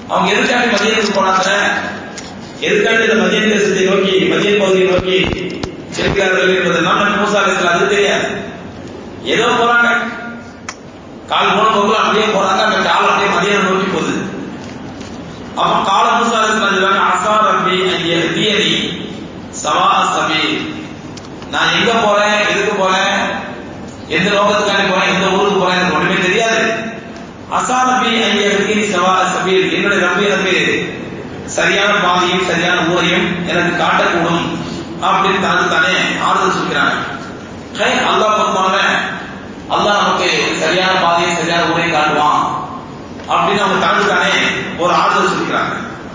அவங்க எதுக்காண்டி மதியத்துக்கு போனாங்க எதுக்காண்டி இந்த மதிய தேசத்தை நோக்கி மதிய பகுதியை நோக்கி செல்கிறார்கள் என்பதெல்லாம் நம்ம மூசா அலைஹிஸ்ஸலாம் அது தெரியாது ஏதோ போறாங்க கால் போன போக்குல அப்படியே போறாங்க அந்த கால் அப்படியே மதியம் நோக்கி போகுது அப்ப கால மூசா அலைஹிஸ்ஸலாம் சொல்றாங்க அசா ரப்பி ஐய தியரி சவா சபி நான் எங்க போறேன் எதுக்கு போறேன் எந்த லோகத்துக்காண்டி போறேன் எந்த ஊருக்கு போறேன் எனக்கு ஒண்ணுமே தெரியாது அசா ரப்பி ஐய தியரி சவா சபீல் என்னுடைய ரப்பி எனக்கு சரியான பாதையும் சரியான ஊரையும் எனக்கு காட்டக்கூடும் அப்படின்னு தனக்கு தானே ஆறுதல் சொல்கிறாங்க ஹே அல்லாஹ் பக்கமாக அல்லாஹ் நமக்கு சரியான பாதையை சரியான ஊரையும் காட்டுவான் அப்படின்னு அவங்க தனக்கு தானே ஒரு ஆறுதல் சொல்கிறாங்க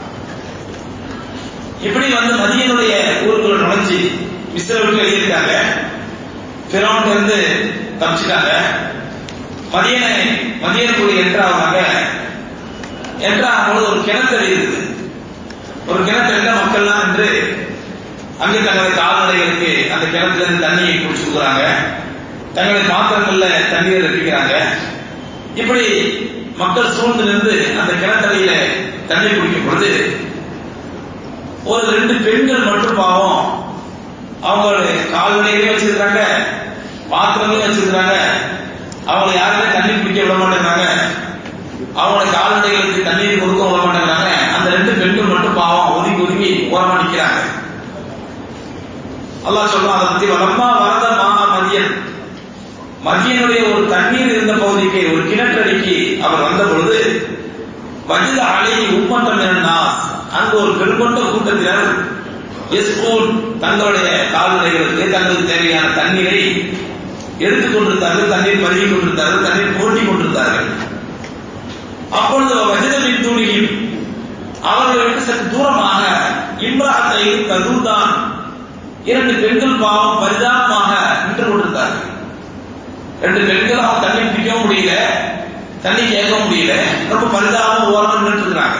இப்படி வந்து மதியனுடைய ஊருக்குள்ள நுழைஞ்சு மிஸ்ர விட்டு எழுதியிருக்காங்க பிறவன் இருந்து தப்பிச்சிட்டாங்க மதியனை மதியனுக்குள்ள என்ட்ரு ஆகுறாங்க என்ட்ரு ஆகும்போது ஒரு கிணத்தடி இருக்குது ஒரு கிணத்துல மக்கள்லாம் நின்று அங்கே தங்களது கால்நடைகளுக்கு அந்த கிணத்துல இருந்து தண்ணியை குடிச்சுக்கிறாங்க தங்களது பாத்திரங்கள்ல தண்ணீரை ரசிக்கிறாங்க இப்படி மக்கள் சூழ்ந்து நின்று அந்த கிணத்தடியில தண்ணி குடிக்கும் பொழுது ஒரு ரெண்டு பெண்கள் மட்டும் பாவம் அவங்களுடைய கால்நடைகளையும் வச்சிருக்காங்க பாத்திரங்களையும் வச்சிருக்காங்க அவங்களை யாருமே தண்ணி குடிக்க விட மாட்டேங்கிறாங்க அவங்களோட கால்நடைகளுக்கு தண்ணீர் கொடுக்க விட மாட்டேங்கிறாங்க அந்த ரெண்டு பெண்கள் மட்டும் பாவம் ஒதுங்கி ஒதுங்கி ஓரமா நிக்கிறாங்க அல்லாஹ் சொல்றான் அதை பத்தி வளர்மா வரத மாமா மதியன் மதியனுடைய ஒரு தண்ணீர் இருந்த பகுதிக்கு ஒரு கிணற்றடிக்கு அவர் வந்த பொழுது வஜித அலை உம்மட்டம் நாஸ் அங்கு ஒரு பெருங்கொண்ட கூட்டத்தினர் எஸ்கூன் தங்களுடைய கால்நடைகளுக்கு தங்களுக்கு தேவையான தண்ணீரை எடுத்துக் கொண்டிருந்தார்கள் தண்ணீர் பருகி கொண்டிருந்தார்கள் தண்ணீர் போட்டி கொண்டிருந்தார்கள் அப்பொழுது வஜிதமின் தூணியும் அவர்களை விட்டு சற்று தூரமாக இம்ராத்தை தகுதான் இரண்டு பெண்கள் பாவம் பரிதாபமாக நின்று கொண்டிருந்தார்கள் ரெண்டு பெண்கள் அவங்க தண்ணி பிடிக்கவும் முடியல தண்ணி கேட்கவும் முடியல ரொம்ப பரிதாபம் ஓரமா நின்று இருக்கிறாங்க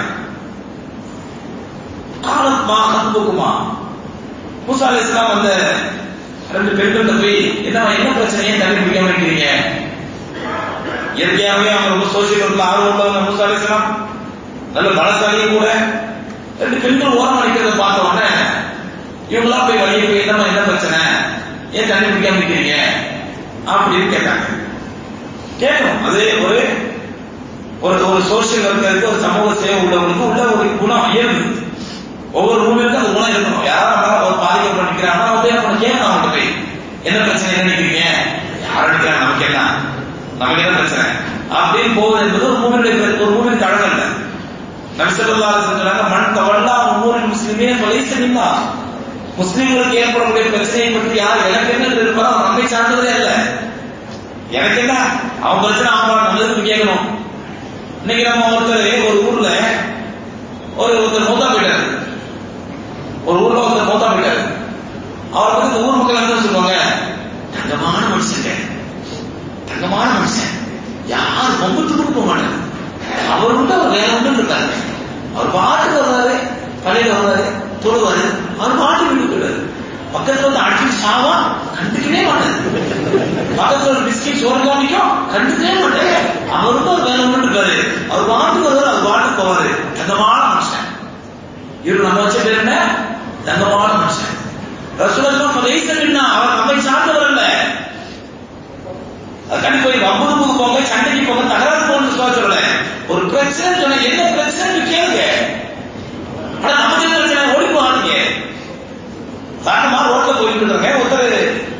காலத்மா கண்புக்குமா மூசா அலி இஸ்லாம் அந்த ரெண்டு பெண்கள்கிட்ட போய் என்ன என்ன பிரச்சனையே தண்ணி பிடிக்காம இருக்கிறீங்க இயற்கையாகவே அவங்க ரொம்ப சோசியல் ஒர்க்ல ஆர்வம் உள்ளவங்க மூசா அலி இஸ்லாம் நல்ல பலசாலியும் கூட ரெண்டு பெண்கள் ஓரம் அடிக்கிறத பார்த்த உடனே இவங்களாம் போய் வழியை போய் என்னம்மா என்ன பிரச்சனை ஏன் தண்ணி பிடிக்காம இருக்கிறீங்க அப்படின்னு கேட்டாங்க கேட்கணும் அது ஒரு ஒரு ஒரு சோசியல் ஒர்க்கருக்கு ஒரு சமூக சேவை உள்ளவங்களுக்கு உள்ள ஒரு குணம் இயல்பு ஒவ்வொரு ஊருக்கு அந்த குணம் இருக்கணும் யாரும் ஒரு பாதிக்கப்பட்டு நிற்கிறாங்கன்னா வந்து நம்ம கேட்கணும் அவங்க போய் என்ன பிரச்சனை என்ன நினைக்கிறீங்க யார் நினைக்கிறாங்க நமக்கு என்ன நமக்கு என்ன பிரச்சனை அப்படின்னு போவது என்பது ஒரு மூவினுடைய ஒரு மூவின் அழகு அல்ல நபிசல்லா சொல்றாங்க மண் தவல்லா ஒவ்வொரு முஸ்லிமே பலைசனில்லா முஸ்லிம்களுக்கு ஏற்படக்கூடிய பிரச்சனையை பற்றி யார் எனக்கு என்ன இருப்பாரோ அவன் நம்மை சார்ந்ததே அல்ல எனக்கு என்ன அவன் பிரச்சனை அவன் நல்லதுக்கு கேட்கணும் இன்னைக்கு நம்ம ஒருத்தர் ஒரு ஊர்ல ஒரு ஒருத்தர் மூத்தா போயிட்டாரு ஒரு ஊர்ல ஒருத்தர் மூத்தா போயிட்டாரு அவர் வந்து இந்த ஊர் மக்கள் என்ன சொல்லுவாங்க தங்கமான மனுஷங்க தங்கமான மனுஷன் யார் பொம்பத்துக்கு போக மாட்டாங்க அவர் உண்டு அவர் வேற ஒன்று இருக்காரு அவர் பாட்டுக்கு வர்றாரு பள்ளியில வர்றாரு தொழுவாரு அவர் பாட்டு வீட்டுக்கு போயிடுவாரு பக்கத்துல வந்து அடிச்சு சாவா கண்டுக்கவே மாட்டாரு பக்கத்துல ஒரு பிஸ்கெட் சோறு காமிக்கும் கண்டுக்கவே மாட்டாரு அவருக்கு ஒரு வேலை ஒன்று இருக்காரு அவர் பாட்டுக்கு வருவாரு அவர் பாட்டுக்கு போவாரு தங்கமான மனுஷன் இவர் நம்ம வச்ச பேர் என்ன தங்கமான மனுஷன் ரசூலுல்லாஹ் ஃபலைசமின்னா அவர் நம்மை சார்ந்தவர் அல்ல அதுக்காண்டி போய் வம்புக்கு போங்க சண்டைக்கு போங்க தகராறு போகணும்னு சொல்ல சொல்லல ஒரு பிரச்சனை சொன்ன என்ன பிரச்சனை கேளுங்க ஆனா நமக்கு என்ன பிரச்சனை ஓடி போகாதீங்க சாரணமா ரோட்ல போயிட்டு இருக்காங்க ஒருத்தர்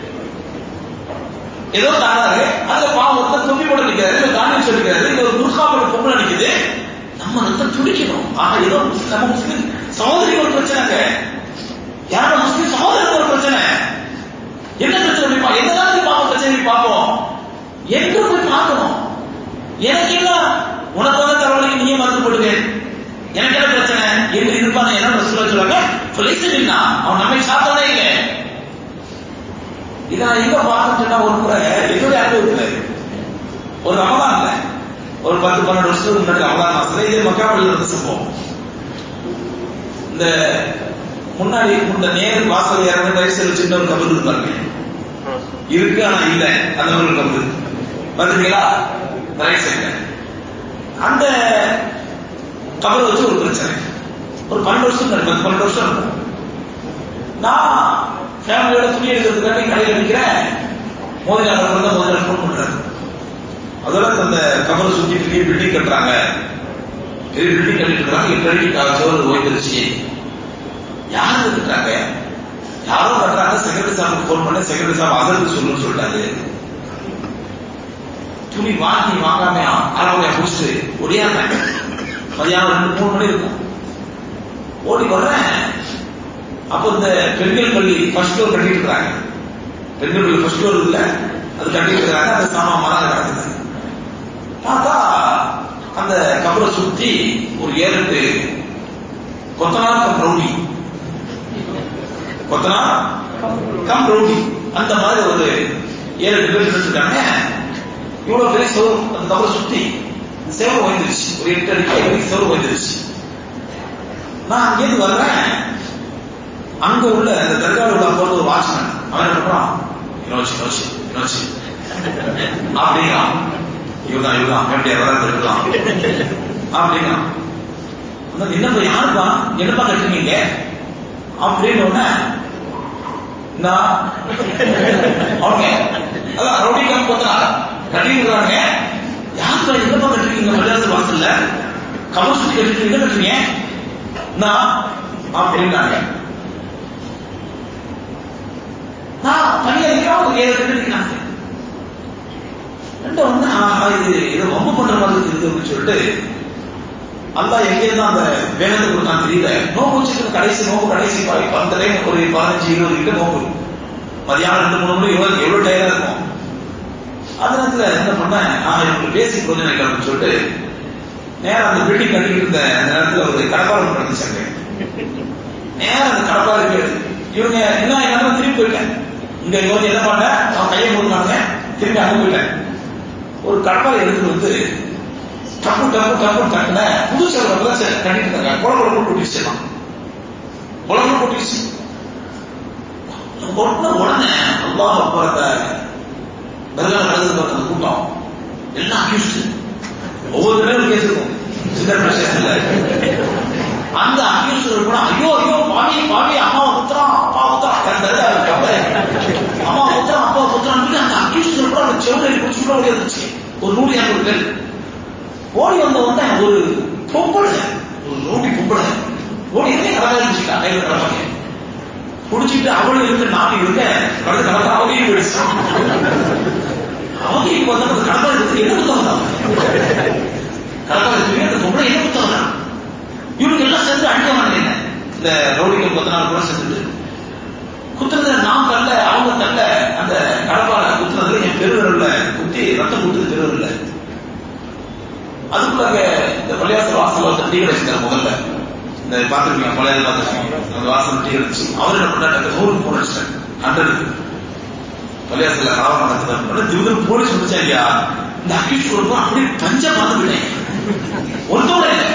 ஏதோ தாராரு அதுல பாவம் ஒருத்தர் தொப்பி போட்டு நிக்கிறாரு இல்ல தாண்டி சொல்லிக்கிறாரு இல்ல ஒரு முருகா போட்டு பொம்பளை நிக்குது நம்ம ரத்தம் துடிக்கணும் ஆக ஏதோ நம்ம முஸ்லிம் சகோதரி ஒரு பிரச்சனைங்க யாரோட முஸ்லிம் சகோதரருக்கு ஒரு பிரச்சனை என்ன பிரச்சனை போய் பா- என்னதான் போய் பார்ப்போம் பிரச்சனை போய் பார்ப்போம் எங்க போய் பார்க்கணும் எனக்கு என்ன உனக்கு வந்த தலைவலிக்கு நீயே மருந்து போடுங்க எனக்கு என்ன பிரச்சனை என்று இருப்பாங்க என்ன சொல்ல சொல்றாங்க பிழைச்சிருந்தா அவன் நம்மை சாப்பிட்டதே இல்லை இதை நான் எங்க பார்த்துட்டேன்னா ஒரு முறை என்னுடைய அனுபவத்துல ஒரு ரமதான்ல ஒரு பத்து பன்னெண்டு வருஷத்துக்கு முன்னாடி ரமதான் மாசத்துல இதே மக்காமல் இருந்த சம்பவம் இந்த முன்னாடி இந்த நேர் வாசல் இறங்க வயசுல சின்ன ஒரு கபர் இருப்பாங்க இருக்கு ஆனா இல்ல அந்த ஒரு கபர் வந்துட்டீங்களா ரைட் சைட்ல அந்த கபரை வச்சு ஒரு பிரச்சனை ஒரு பன்னெண்டு வருஷம் நடக்கும் பன்னெண்டு வருஷம் இருக்கும் நான் ஃபேமிலியோட துணி எடுக்கிறதுக்காக கடையில் நிற்கிறேன் மோதி நகர் வந்து மோதி ஃபோன் பண்றாரு அதோட அந்த கபரை சுத்தி பெரிய பில்டிங் கட்டுறாங்க பெரிய பில்டிங் கட்டிட்டு இருக்காங்க எட்டு அடிக்கு சோறு ஓய்ந்துருச்சு யாரு கட்டுறாங்க யாரோ கட்டுறாங்க செக்ரட்டரி சாருக்கு ஃபோன் பண்ண செக்ரட்டரி சார் அதற்கு சொல்லுன்னு சொல்லிட்டாரு துணி வாங்கி வாங்காம அறவையா முடிச்சுட்டு ஒடியாங்க மதியானம் ரெண்டு மூணு மணி இருக்கும் ஓடி வர்றேன் அப்போ இந்த பெண்கள் பள்ளி ஃபர்ஸ்ட் ஃப்ளோர் கட்டிட்டு இருக்காங்க பெண்கள் பள்ளி ஃபர்ஸ்ட் ஃப்ளோர் இல்ல அது கட்டிட்டு இருக்காங்க அந்த சாமா மரம் கிடக்குது பார்த்தா அந்த கபரை சுத்தி ஒரு ஏழு எட்டு கொத்தனார் கம் ரவுடி கொத்தனார் கம் ரவுடி அந்த மாதிரி ஒரு ஏழு எட்டு பேர் இருக்காங்க இவ்வளவு பெரிய சோறு அந்த கபரை சுத்தி செவரு வந்துருச்சு ஒரு எட்டு அடிக்கு வரைக்கும் செவரு வந்துருச்சு நான் அங்கேருந்து வர்றேன் அங்க உள்ள அந்த தர்காவில் உள்ள போறது ஒரு வாட்ச்மேன் அவன் என்ன பண்றான் யோசி யோசி யோசி அப்படிங்கிறான் இவதான் இவதான் வேண்டிய வர இருக்கலாம் அப்படிங்கிறான் அந்த என்னப்பா யாருப்பா என்னப்பா கட்டுறீங்க அப்படின்னு உடனே நான் அவங்க அதான் ரவுடி கம் கொத்தனா கட்டிருக்காங்க யாருப்பா என்னப்பா கட்டுறீங்க மலையாளத்து வாசல்ல கவர் சுத்தி கட்டிட்டு என்ன கட்டுறீங்க நான் அப்படின்னாங்க நான் தனியா இருக்கிறோம் ஒரு ஏழு பேர் இருக்கிறாங்க ரெண்டு வந்து ஆஹா இது இதை ரொம்ப பண்ற மாதிரி இருக்குது அப்படின்னு சொல்லிட்டு அல்லா எங்கே தான் அந்த வேகத்தை கொடுத்தான் தெரியல நோம்பு வச்சுட்டு கடைசி நோம்பு கடைசி அந்த டைம் ஒரு பதினஞ்சு இருபது கிட்ட நோம்பு மதியானம் ரெண்டு மூணு மணி எவ்வளவு எவ்வளவு டயரா இருக்கும் அந்த நேரத்துல என்ன பண்ணேன் நான் இவங்களுக்கு பேசி கொஞ்சம் அப்படின்னு சொல்லிட்டு நேரம் அந்த பில்டிங் கட்டிட்டு இருந்த அந்த நேரத்துல ஒரு கடப்பாரம் நடந்துச்சாங்க நேரம் அந்த கடப்பாருக்கு இவங்க என்ன என்ன திரும்பி போயிட்டேன் இங்க இவங்க என்ன பண்ண அவன் கையை கொடுத்தாங்க திரும்பி அங்க போயிட்டேன் ஒரு கடப்பாரை எடுத்துட்டு வந்து டப்பு டப்பு டப்பு டக்குன புது செல்வம் கட்டிட்டு இருக்காங்க குழம்பு குழம்பு கொட்டிடுச்சு குழம்பு கொட்டிடுச்சு கொட்டின உடனே அல்லாஹ் போறத பெருகால நடந்தது பார்த்த அந்த கூட்டம் எல்லாம் அக்யூஸ்ட் ஒவ்வொரு பேரும் கேஸ் இருக்கும் சிதர் பிரச்சனை அந்த அக்யூஸ்ட் கூட ஐயோ ஐயோ பாவி பாவி அம்மாவை குத்துறான் அப்பா குத்துறான் அம்மா குத்துறான் அப்பா குத்துறான்னு அந்த அக்யூஸ்ட் கூட அந்த செவரை பிடிச்சு கூட இருந்துச்சு ஒரு நூறு இரநூறு பேர் ஓடி வந்த உடனே ஒரு பொம்பளை ஒரு நோட்டி பொம்பளை ஓடி இருந்தே கடமை இருந்துச்சுட்டா கையில் கடமை குடிச்சிட்டு அவளும் இருந்து நாட்டி இருக்க கடந்த கடந்த அவகையும் போயிடுச்சு அவகைக்கு வந்த அந்த கடமை எடுத்து என்ன புத்தகம் கடமை எடுத்து அந்த பொம்பளை என்ன புத்தகம் இவனுக்கு எல்லாம் சேர்ந்து அடிக்க மாட்டேங்க இந்த ரவுடிகள் பத்து நாள் கூட சேர்ந்துட்டு குத்துறதுல நான் தள்ள அவங்க தள்ள அந்த கடப்பால குத்துறதுல என் பெருவிரல்ல குத்தி ரத்தம் குத்துது பெருவிரல்ல அதுக்குள்ள இந்த பள்ளியாசல் வாசல் வந்து டீ கிடைச்சிட்டார் முதல்ல இந்த பார்த்துருக்கீங்க பழைய பார்த்துருக்கீங்க அந்த வாசல் டீ கிடைச்சு அவர் என்ன பண்ணாரு நூறுக்கு போன் அடிச்சிட்டாரு ஹண்ட்ரடுக்கு பள்ளியாசல கலவரம் நடக்குது திவ்யம் போலீஸ் வந்துச்சா இல்லையா இந்த அக்யூஸ் கொடுப்போம் அப்படியே பஞ்ச பார்த்து விட்டேன் ஒருத்தோட இல்லை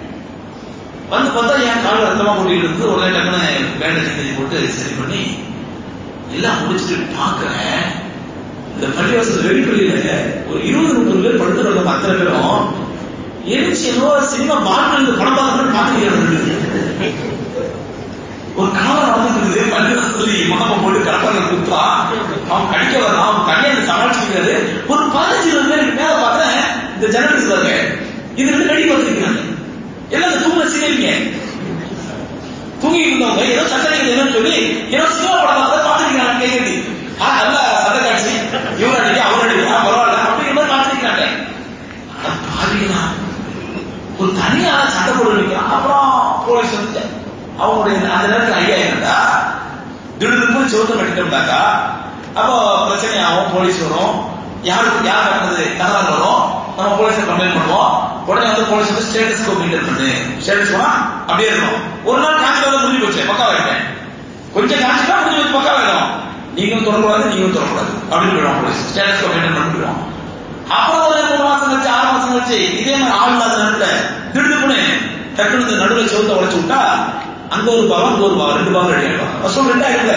வந்து பார்த்தா என் கால் ரத்தமா போட்டிட்டு இருந்து உடனே டக்குன்னு பேண்டேஜ் செஞ்சு போட்டு சரி பண்ணி எல்லாம் முடிச்சுட்டு பாக்குறேன் இந்த பள்ளிவாசல் வெளிப்பள்ளியில ஒரு இருபது முப்பது பேர் படுத்து கிடந்த அத்தனை பேரும் எழுச்சி என்னவோ சினிமா பாட்டில் இந்த படம் பார்த்து பார்த்துக்கிறது ஒரு கணவன் நடந்துட்டு பள்ளிவாசல் சொல்லி மகம போட்டு கடப்பாங்க குத்துவா அவன் கடிக்க வரான் அவன் கல்யாணம் சமாளிச்சுக்கிறது ஒரு பதினஞ்சு இருபது பேருக்கு மேல பார்த்தேன் இந்த ஜனவரி பாருங்க இது ரெண்டு கடி பார்த்துருக்கிறாங்க எல்லாம் தூங்க சீனிங்க தூங்கி இருந்தவங்க ஏதோ சட்டை என்னன்னு சொல்லி ஏதோ சினிமா படம் பார்த்து பார்த்துருக்காங்க கேட்குது ஆ நல்ல சட்டை காட்சி இவர் அடிக்க அவர் அடிக்க பரவாயில்ல அப்படிங்கிற மாதிரி பார்த்துருக்காங்க பாருங்களா ஒரு தனியா சண்டை போட்டு நிற்கிறான் அப்புறம் போலீஸ் வந்து அவங்களுடைய அந்த நேரத்தில் ஐயா இருந்தா திடீர்னு போய் சோத்து கட்டிட்டோம்னாக்கா அப்போ பிரச்சனை ஆகும் போலீஸ் வரும் யாருக்கு யார் கட்டினது தகராறு வரும் நம்ம போலீஸை கம்ப்ளைண்ட் பண்ணுவோம் உடனே வந்து போலீஸ் வந்து ஸ்டேட்டஸ் கோ மெயின்டைன் பண்ணு ஸ்டேட்டஸ் போனா அப்படியே இருக்கும் ஒரு நாள் காய்ச்சல் முடிஞ்சு போச்சு பக்கா வைட்டேன் கொஞ்சம் காய்ச்சலா முடிஞ்சு போச்சு பக்கா வைக்கும் நீங்களும் தொடக்கூடாது நீங்களும் தொடக்கூடாது அப்படின்னு போயிடும் போலீஸ் ஸ்டேட்டஸ் கோ மெயின்டைன் பண்ணிடுவோம் அப்புறம் ஒரு மூணு மாசம் கழிச்சு ஆறு மாசம் கழிச்சு இதே மாதிரி ஆள் இல்லாத நேரத்துல திடுப்புனு டக்குனு இந்த நடுவில் செவத்தை உடைச்சு விட்டா அங்க ஒரு பாவம் அங்க ஒரு பாவம் ரெண்டு பாவம் ரெடி ஆயிடும் வசூல் ரெண்டு ஆயிடுங்க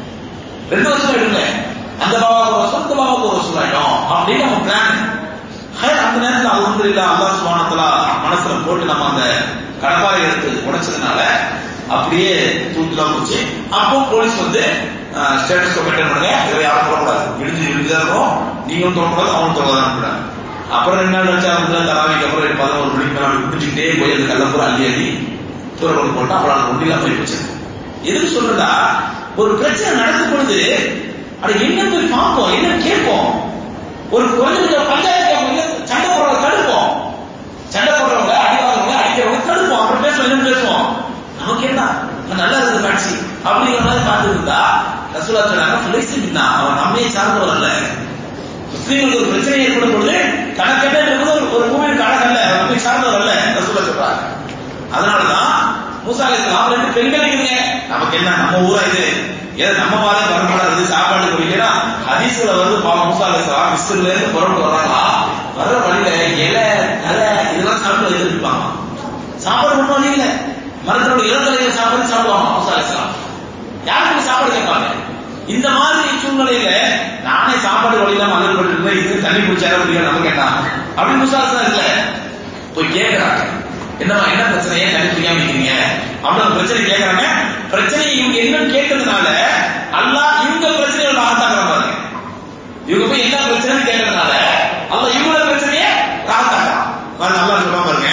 ரெண்டு வருஷம் ஆயிடுங்க அந்த பாபாவுக்கு ஒரு வசூல் இந்த பாபாவுக்கு ஒரு வசூல் ஆயிடும் அப்படின்னு நம்ம பிளான் ஹைர் அந்த நேரத்துல அல்ஹம்துலில்லாஹ் அல்லாஹ் சுப்ஹானஹு வ தஆலா மனசுல போட்டு நம்ம அந்த கடப்பாரை எடுத்து உடைச்சதுனால அப்படியே தூத்துலாம் போச்சு அப்போ போலீஸ் வந்து ஸ்டேட்டஸ் மெயின்டைன் பண்ணுங்க இதை யாரும் தொடக்கூடாது இடிஞ்சு இடிஞ்சுதான் இருக்கும் நீங்களும் தொடக்கூடாது அவனும் தொடக்கூடாது கூடாது அப்புறம் ரெண்டு நாள் வச்சா வந்து தராவிக்கு அப்புறம் ஒரு பதினோரு மணிக்கு மேல குடிச்சுக்கிட்டே போய் அந்த கல்லப்பூரா அள்ளி அள்ளி தூரம் போட்டா அப்புறம் அந்த ஒண்டிலாம் போய் வச்சு எதுக்கு சொல்றதா ஒரு பிரச்சனை நடக்கும் பொழுது அது என்ன போய் பார்ப்போம் என்ன கேட்போம் ஒரு கொஞ்சம் பஞ்சாயத்து கேட்போம் இல்ல சண்டை போடுறவங்க தடுப்போம் சண்டை போடுறவங்க அடிவாதவங்க அடிக்கிறவங்க தடுப்போம் அப்புறம் பேசுவோம் என்ன பேசுவோம் நமக்கு என்ன அது நல்லா இருக்கு காட்சி அப்படிங்கிற மாதிரி பார்த்து இருந்தா ரசூலா சொன்னாங்க பிழைச்சிருந்தா அவன் நம்மையே சார்ந்தவர் அல்ல முஸ்லீம்களுக்கு ஒரு பிரச்சனை ஏற்படும் பொழுது கணக்கெட்ட என்பது ஒரு ஒரு பூமியின் கணக்கல்ல அவர் நம்மை சார்ந்தவர் அல்ல ரசூலா சொல்றாங்க அதனாலதான் மூசா அலைஹிஸ்ஸலாம் ரெண்டு பெண்கள் இருக்குங்க நமக்கு என்ன நம்ம ஊரா இது ஏதோ நம்ம பாரு வருமானம் இது சாப்பாடு குடிக்கிறா ஹதீஸ்ல வந்து பா மூசா அலைஹிஸ்ஸலாம் மிஸ்ர்ல இருந்து புறப்பட்டு வர்றாங்களா வர்ற வழியில இலை தலை இதெல்லாம் சாப்பிட்டு வைத்திருப்பாங்க சாப்பாடு ஒண்ணும் வழி இல்ல மரத்தோட இளந்தலையில சாப்பாடு சாப்பிடுவாங்க மூசா அலைஹிஸ்ஸலாம் யாருக்கு சாப்பாடு கேட்பாங்க இந்த மாதிரி சூழ்நிலையில நானே சாப்பாடு வழியில மகள் பட்டு இது தண்ணி குடிச்சார முடியும் நமக்கு என்ன அப்படின்னு மூசா அலைஹிஸ்ஸலாம் இல்ல போய் கேட்கறாங்க என்னமா என்ன பிரச்சனை ஏன் தண்ணி குடிக்காம இருக்கீங்க அப்படின்னு பிரச்சனை கேட்கறாங்க பிரச்சனை இவங்க என்னன்னு கேட்டதுனால அல்லாஹ் இவங்க பிரச்சனையை ராகத்தாக்குறான் பாருங்க இவங்க போய் என்ன பிரச்சனைன்னு கேட்டதுனால அல்லாஹ் இவங்களோட பிரச்சனையை ராகத்தாக்குறான் பாருங்க அல்லாஹ் சொல்றான் பாருங்க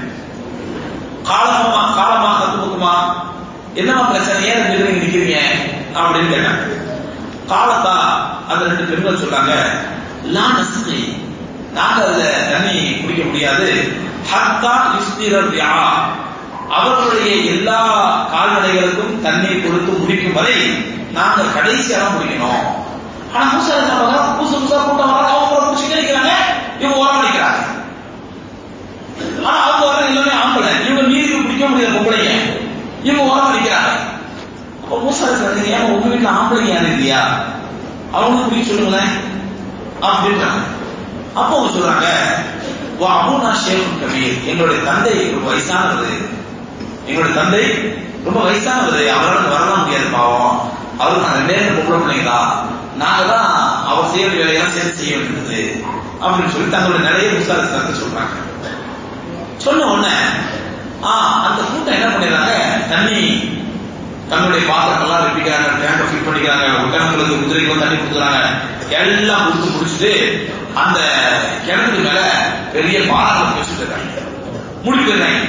காலமா காலமா கத்துக்குமா என்னமா பிரச்சனை ஏன் ரெண்டு பேரும் இங்க நிக்கிறீங்க அப்படின்னு கேட்டாங்க காலத்தா அந்த ரெண்டு பெண்கள் சொல்றாங்க லா நஸ்கி நாங்க அதுல தண்ணி குடிக்க முடியாது ஹத்தா யுஸ்திரர் யா அவர்களுடைய எல்லா கால்நடைகளுக்கும் தண்ணீர் கொடுத்து முடிக்கும் வரை நாங்க கடைசியாக முடிக்கணும் ஆனா மூசா என்ன புதுசு புதுசா கூட்டம் வராங்க அவங்க கூட முடிச்சுட்டே இருக்கிறாங்க இவங்க ஓரம் அடிக்கிறாங்க ஆனா அவங்க வர எல்லாமே ஆம்பளை இவங்க நீருக்கு பிடிக்க முடியாது பொம்பளைங்க இவங்க ஓரம் அடிக்கிறாங்க அப்ப மூசா இருக்கிறாங்க ஏன் உங்க வீட்டுல ஆம்பளைங்க யாரும் இல்லையா அவங்களுக்கு பிடிக்க சொல்லுங்களேன் அப்படின்றாங்க அப்போ அவங்க சொல்றாங்க வா அபூனா ஷேக் கபீர் எங்களுடைய தந்தை ரொம்ப வயசானவர் எங்களுடைய தந்தை ரொம்ப வயசானவர் அவரால் வரலாம் முடியாது பாவம் அவர் நாங்க ரெண்டே ரெண்டு பொம்பளை பிள்ளைங்களா நாங்க தான் அவர் செய்யற வேலையெல்லாம் சேர்த்து செய்ய வேண்டியது அப்படின்னு சொல்லி தங்களுடைய நிறைய விசாரிச்சு சொல்றாங்க சொன்ன உடனே ஆ அந்த கூட்டம் என்ன பண்ணிடுறாங்க தண்ணி தன்னுடைய பாத்திரங்கள்லாம் வெட்டிக்கிறாங்க டேங்கை ஃபிட் பண்ணிக்கிறாங்க ஒட்டகங்களுக்கு குதிரைகளும் தண்ணி கொடுக்குறாங்க எல்லாம் கொடுத்து முடிச்சுட்டு அந்த கிணத்துக்கு மேல பெரிய பாலங்களை வச்சுட்டு இருக்காங்க மூடி போயிடுறாங்க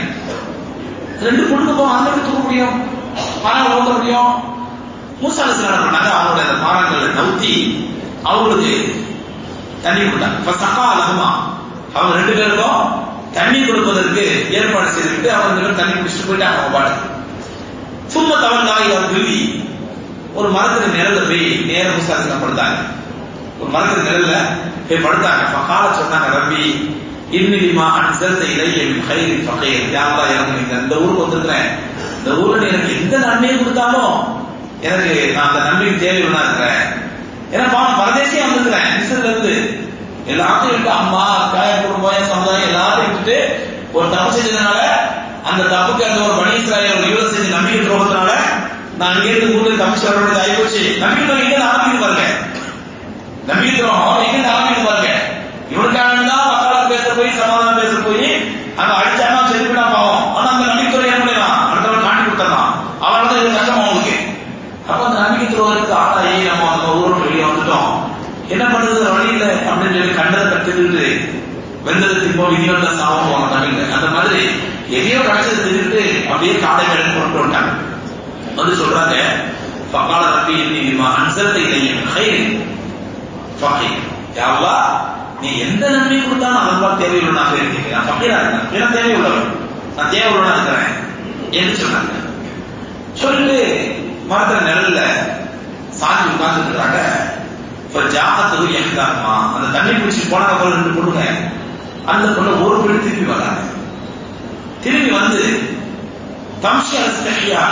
ரெண்டு பொண்ணுக்கு போக அந்த தூக்க முடியும் பாலங்களை ஓட்ட முடியும் மூசாலசு என்ன பண்ணாங்க அவங்களோட அந்த பாலங்களை நவுத்தி அவங்களுக்கு தண்ணி கொடுத்தாங்க சக்கா அலகுமா அவங்க ரெண்டு பேருக்கும் தண்ணி கொடுப்பதற்கு ஏற்பாடு செய்துவிட்டு அவங்க ரெண்டு பேரும் தண்ணி குடிச்சிட்டு போயிட்டாங்க அவங்க பாட்டுக்கு சும்மா தவறுதாய் அவர் விருதி ஒரு மரத்துக்கு நிழல்ல போய் நேர முசாசில படுத்தாங்க ஒரு மரத்துக்கு நிழல்ல போய் படுத்தாங்க கால சொன்னாங்க ரப்பி இன்னிலிமா அன்சல்த இலைய மின் கைரின் ஃபகீர் யாரா எனக்கு நீங்க இந்த ஊருக்கு வந்திருக்கிறேன் இந்த ஊர்ல நீ எனக்கு எந்த நன்மையை கொடுத்தாலும் எனக்கு நான் அந்த நன்மைக்கு தேவையுள்ளா இருக்கிறேன் ஏன்னா பாவம் பரதேசியா வந்திருக்கிறேன் மிஸ்ரில இருந்து எல்லாத்தையும் விட்டு அம்மா அக்கா என் குடும்பம் சமுதாயம் எல்லாத்தையும் விட்டுட்டு ஒரு தப்பு செஞ்சதுனால அந்த தப்புக்கு அந்த ஒரு பணி இஸ்ராயல் யூஎஸ் செஞ்சு நம்பிக்கை துரோகத்தினால நான் இங்க இருந்து ஊர்ல தப்பிச்சு வர வேண்டியது ஆயிப்போச்சு நம்பிக்கை துரோகம் எங்க ஆரம்பிக்கும் பாருங்க நம்பிக்கை துரோகம் எங்க ஆரம்பிக்கும் பாருங்க இவனுக்காக தான் மக்களால் பேச போய் சமாதானம் பேச போய் அங்க அடிச்சானா செதுக்கிட்டா பாவம் ஆனா அந்த நம்பிக்கை துறை என்ன பண்ணிடலாம் அடுத்தவன் காட்டி கொடுத்துடலாம் அவனால தான் இது கஷ்டம் அவனுக்கு அப்ப அந்த நம்பிக்கை துரோகத்துக்கு ஆளாயி நம்ம அந்த ஊரோட வெளியே வந்துட்டோம் என்ன பண்றது வழி இல்லை அப்படின்னு சொல்லி கண்டதை கட்டுக்கிட்டு வெந்தது திரும்ப விதிவந்த சாவம் போன தமிழ்ல அந்த மாதிரி எதையோ கிடைச்சது தெரிஞ்சுட்டு அப்படியே காடை மேலே கொண்டு வந்துட்டாங்க வந்து சொல்றாங்க பக்கால ரப்பி நீமா அன்சரத்தை இளைஞன் ஹைர் ஃபகீர் யாவா நீ எந்த நன்மை கொடுத்தாலும் அதெல்லாம் தேவையுள்ளனாக இருக்கீங்க நான் ஃபகீரா இருக்கேன் ஏன்னா தேவையுள்ளவன் நான் தேவையுள்ளனா இருக்கிறேன் என்று சொன்னாங்க சொல்லிட்டு மரத்துல நிழல்ல சாஞ்சி உட்கார்ந்துட்டு இருக்காங்க இப்ப ஜாகத்துக்கு எங்கிட்டாருமா அந்த தண்ணி பிடிச்சி போனாங்க போல ரெண்டு பொண்ணுங்க அந்த பொண்ணு ஒரு பெண் திரும்பி வராங்க திரும்பி வந்து தம்ஷி அலஸ்தகியா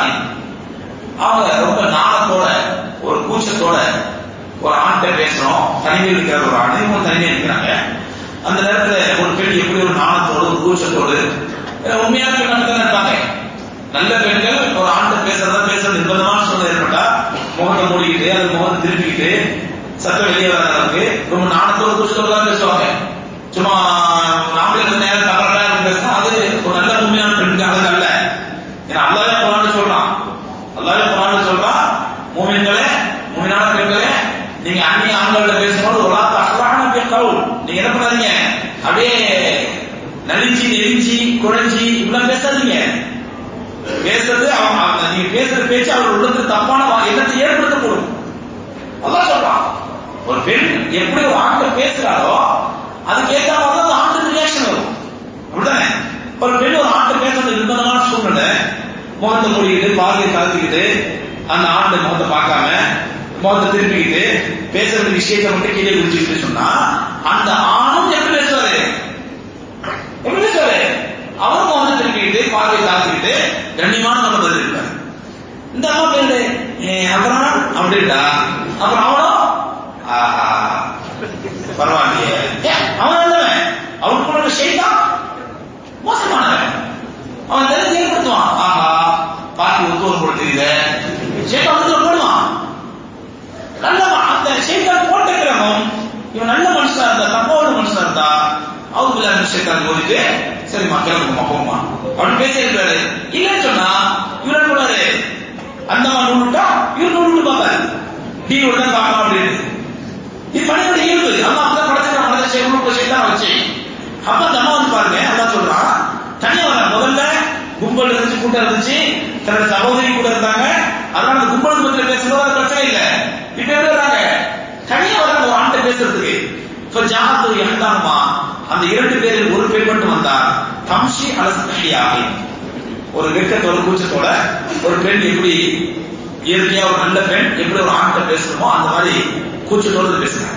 அவங்க ரொம்ப நாணத்தோட ஒரு கூச்சத்தோட ஒரு ஆண்கிட்ட பேசுறோம் தனிமையில் இருக்கிற ஒரு ஆண் இவங்க தனிமையில் இருக்கிறாங்க அந்த நேரத்துல ஒரு பெண் எப்படி ஒரு நாணத்தோடு ஒரு கூச்சத்தோடு உண்மையான பெண் தான் இருப்பாங்க நல்ல பெண்கள் ஒரு ஆண்கிட்ட பேசுறதா பேசுறது நிர்பந்தமான சூழ்நிலை ஏற்பட்டா முகத்தை மூடிக்கிட்டு அது முகத்தை திருப்பிக்கிட்டு சத்தம் வெளியே வர அளவுக்கு ரொம்ப நாணத்தோட கூச்சத்தோட தான் பேசுவாங்க சும்மா என்ன பண்ணாதீங்க அப்படியே நலிஞ்சி நெலிஞ்சி குழஞ்சி இப்படிலாம் பேசாதீங்க பேசுறது அவன் அவன் நீங்க பேசுற பேச்சு அவர் உள்ளத்துல தப்பான வா- எண்ணத்தை ஏற்படுத்தக்கூடும் அதான் சொல்றான் ஒரு பெண் எப்படி ஒரு ஆண்கிட்ட பேசுறாரோ அதுக்கு ஏற்ற மாதிரி தான் ஆண்களுக்கு ரியாக்ஷன் வரும் அப்படிதானே ஒரு பெண் ஒரு ஆண்கிட்ட பேசுறது நிர்பந்தமான சூழ்நிலை முகத்தை மூடிக்கிட்டு பார்வையை தாழ்த்திக்கிட்டு அந்த ஆண்டு முகத்தை பார்க்காம முகத்தை திருப்பிக்கிட்டு பேசுற விஷயத்தை மட்டும் கீழே குடிச்சுக்கிட்டு சொன்னா அந்த ஆணும் எப்படி பேசுவாரு எப்படி பேசுவாரு அவரும் முகத்தை திருப்பிக்கிட்டு பார்வையை தாழ்த்திக்கிட்டு கண்ணியமான நம்ம பதில் இருப்பாரு இந்த அம்மா பேரு "ஏ, அப்புறம் அப்படின்டா அப்புறம் அவனும் ஆஹா பரவாயில்லையே ஏ, அவன் நல்லவன் அவன் கூட ஷெய்தான் மோசமானவன் அவன் தெரிஞ்சு ஏற்படுத்துவான் ஆஹா பாட்டி ஒத்து ஒரு போல தெரியுது ஷேத்தான் வந்து போடுவான் நல்லவன் அந்த ஷேத்தான் போட்டுக்கிறவன் இவன் நல்ல மனுஷனா இருந்தா தப்பாவோட மனுஷனா இருந்தா அவங்க ஷேத்தான் போயிட்டு சரி மக்களுக்கு போமா அப்படின்னு பேசியிருக்காரு இல்லைன்னு சொன்னா இவர் என்ன பண்ணாரு அந்த மாதிரி நூலுட்டா இவர் நூலுட்டு பார்ப்பாரு டீனோட தான் பார்க்கலாம் அப்படின்னு இது மனிதனுடைய இயல்பு அம்மா அப்பதான் படைச்சிருக்கான் மனித செய்யணும் செய்தான் வச்சு அப்ப அந்த அம்மா வந்து பாருங்க அதான் சொல்றான் தனியா வர முதல்ல கும்பல் இருந்துச்சு கூட்டம் இருந்துச்சு தன்னோட சகோதரி கூட இருந்தாங்க அதனால அந்த கும்பல் பத்தில பேசும்போது அது பிரச்சனை இல்லை இப்ப எப்படி வராங்க தனியா வராங்க ஒரு ஆண்ட பேசுறதுக்கு இப்ப ஜாகத்து இறந்தாங்கம்மா அந்த இரண்டு பேரில் ஒரு பெண் மட்டும் வந்தார் தம்ஷி அலசகையாக ஒரு வெட்கத்தோட கூச்சத்தோட ஒரு பெண் எப்படி இயற்கையா ஒரு நல்ல பெண் எப்படி ஒரு ஆண்கிட்ட பேசணுமோ அந்த மாதிரி கூச்சத்தோடு பேசுறாங்க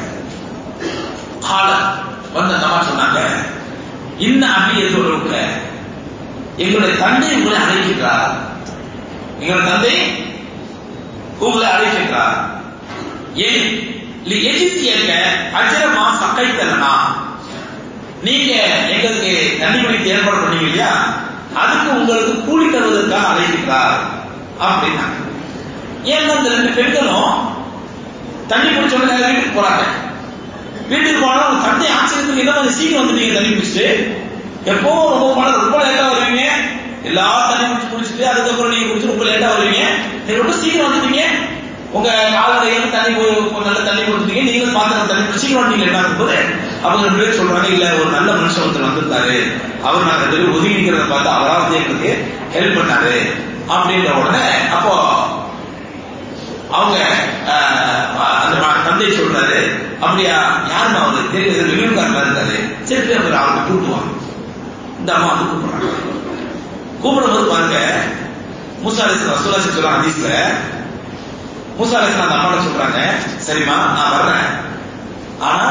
கால வந்த அந்த அம்மா சொன்னாங்க இன்ன அபி எதிர்க்க எங்களுடைய தந்தை உங்களை அழைக்கின்றார் எங்களுடைய தந்தை உங்களை அழைக்கின்றார் ஏன் எஜிசியக்க அஜரமா சக்கைத்தலனா நீங்க எங்களுக்கு தண்ணி குடிக்க ஏற்பாடு பண்ணீங்க இல்லையா அதுக்கு உங்களுக்கு கூலி தருவதற்காக அழைக்கிறார் அப்படின்னா ஏன்னா இந்த ரெண்டு பெண்களும் தண்ணி குடிச்ச உடனே நேரா வீட்டுக்கு போறாங்க வீட்டுக்கு போனா உங்க தந்தை ஆச்சரியத்துக்கு என்ன மாதிரி சீக்கிரம் வந்துட்டீங்க தண்ணி குடிச்சிட்டு எப்பவும் ரொம்ப பணம் ரொம்ப லேட்டா வருவீங்க எல்லா தண்ணி குடிச்சு குடிச்சிட்டு அதுக்கப்புறம் நீங்க குடிச்சு ரொம்ப லேட்டா வருவீங்க நீங்க ரொம்ப சீக்கிரம் வந்துட்டீங்க உங்க கால்நடைகளுக்கு தண்ணி போய் நல்ல தண்ணி கொடுத்துட்டீங்க நீங்களும் பாத்திரம் தண்ணி குடிச்சு சீக்கிரம் வந்தீங்க என்ன இருக்கும்போது அவங்க ரெண்டு பேரும் சொல்றாங்க இல்ல ஒரு நல்ல மனுஷன் ஒருத்தர் வந்திருந்தாரு அவர் நாங்க ரெண்டு பேரும் ஒதுங்கி நிக்கிறத பார்த்து அவரா வந்து எங்களுக்கு ஹெல்ப் பண்ணாரு அப்படின்ற உடனே அப்போ அவங்க ஆஹ், அந்த ம- தந்தை சொல்றாரு அப்படியா யாருமா அவரு தெரியல வெளியூர்காரன் மாதிரி இருக்காரு சரி சரி அவர் அவருக்கு கூப்பிடுவாங்க இந்த அம்மா வந்து கூப்பிடுறாங்க கூப்பிடும்போது பாருங்க மூசா அலிஸ்லாம் ரசூலா சொல்றாங்க ஹதீஸ்ல மூசா அலிஸ்லாம் அந்த அம்மாட்ட சொல்றாங்க சரிம்மா நான் வர்றேன் ஆனா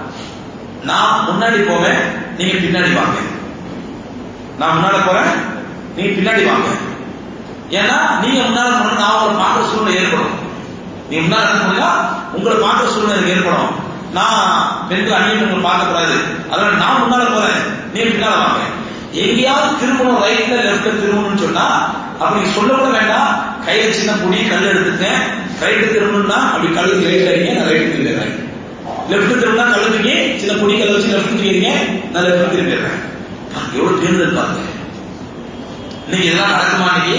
நான் முன்னாடி போவேன் நீங்க பின்னாடி வாங்க நான் முன்னாடி போறேன் நீங்க பின்னாடி வாங்க ஏன்னா நீங்க முன்னால போனா நான் உங்களை பார்க்குற சூழ்நிலை ஏற்படும் நீங்க முன்னால என்ன பண்ணுங்க உங்களை பார்க்குற சூழ்நிலை எனக்கு ஏற்படும் நான் பெண்கள் அந்நியம் உங்களை பார்க்க கூடாது அதனால நான் முன்னால போறேன் நீங்க பின்னால வாங்க எங்கேயாவது திரும்பணும் ரைட்ல லெஃப்ட்ல திரும்பணும்னு சொன்னா அப்படி சொல்ல கூட வேண்டாம் கையில சின்ன பொடி கல் எடுத்துக்கேன் ரைட்டு திரும்பணும்னா அப்படி கல்லுக்கு ரைட்ல இருக்கீங்க நான் ரைட்டு திரும்பிடுறேன் லெஃப்ட் திரும்பினா கல்லு தூக்கி சின்ன பொடி கல்ல வச்சு லெஃப்ட் தூக்கிடுங்க நான் லெஃப்ட் திரும்பிடுறேன் பாருங்க, எவ்வளவு தேர்ந்தல் பாருங்க இன்னைக்கு இதெல்லாம் நடக்குமா இன்னைக்கு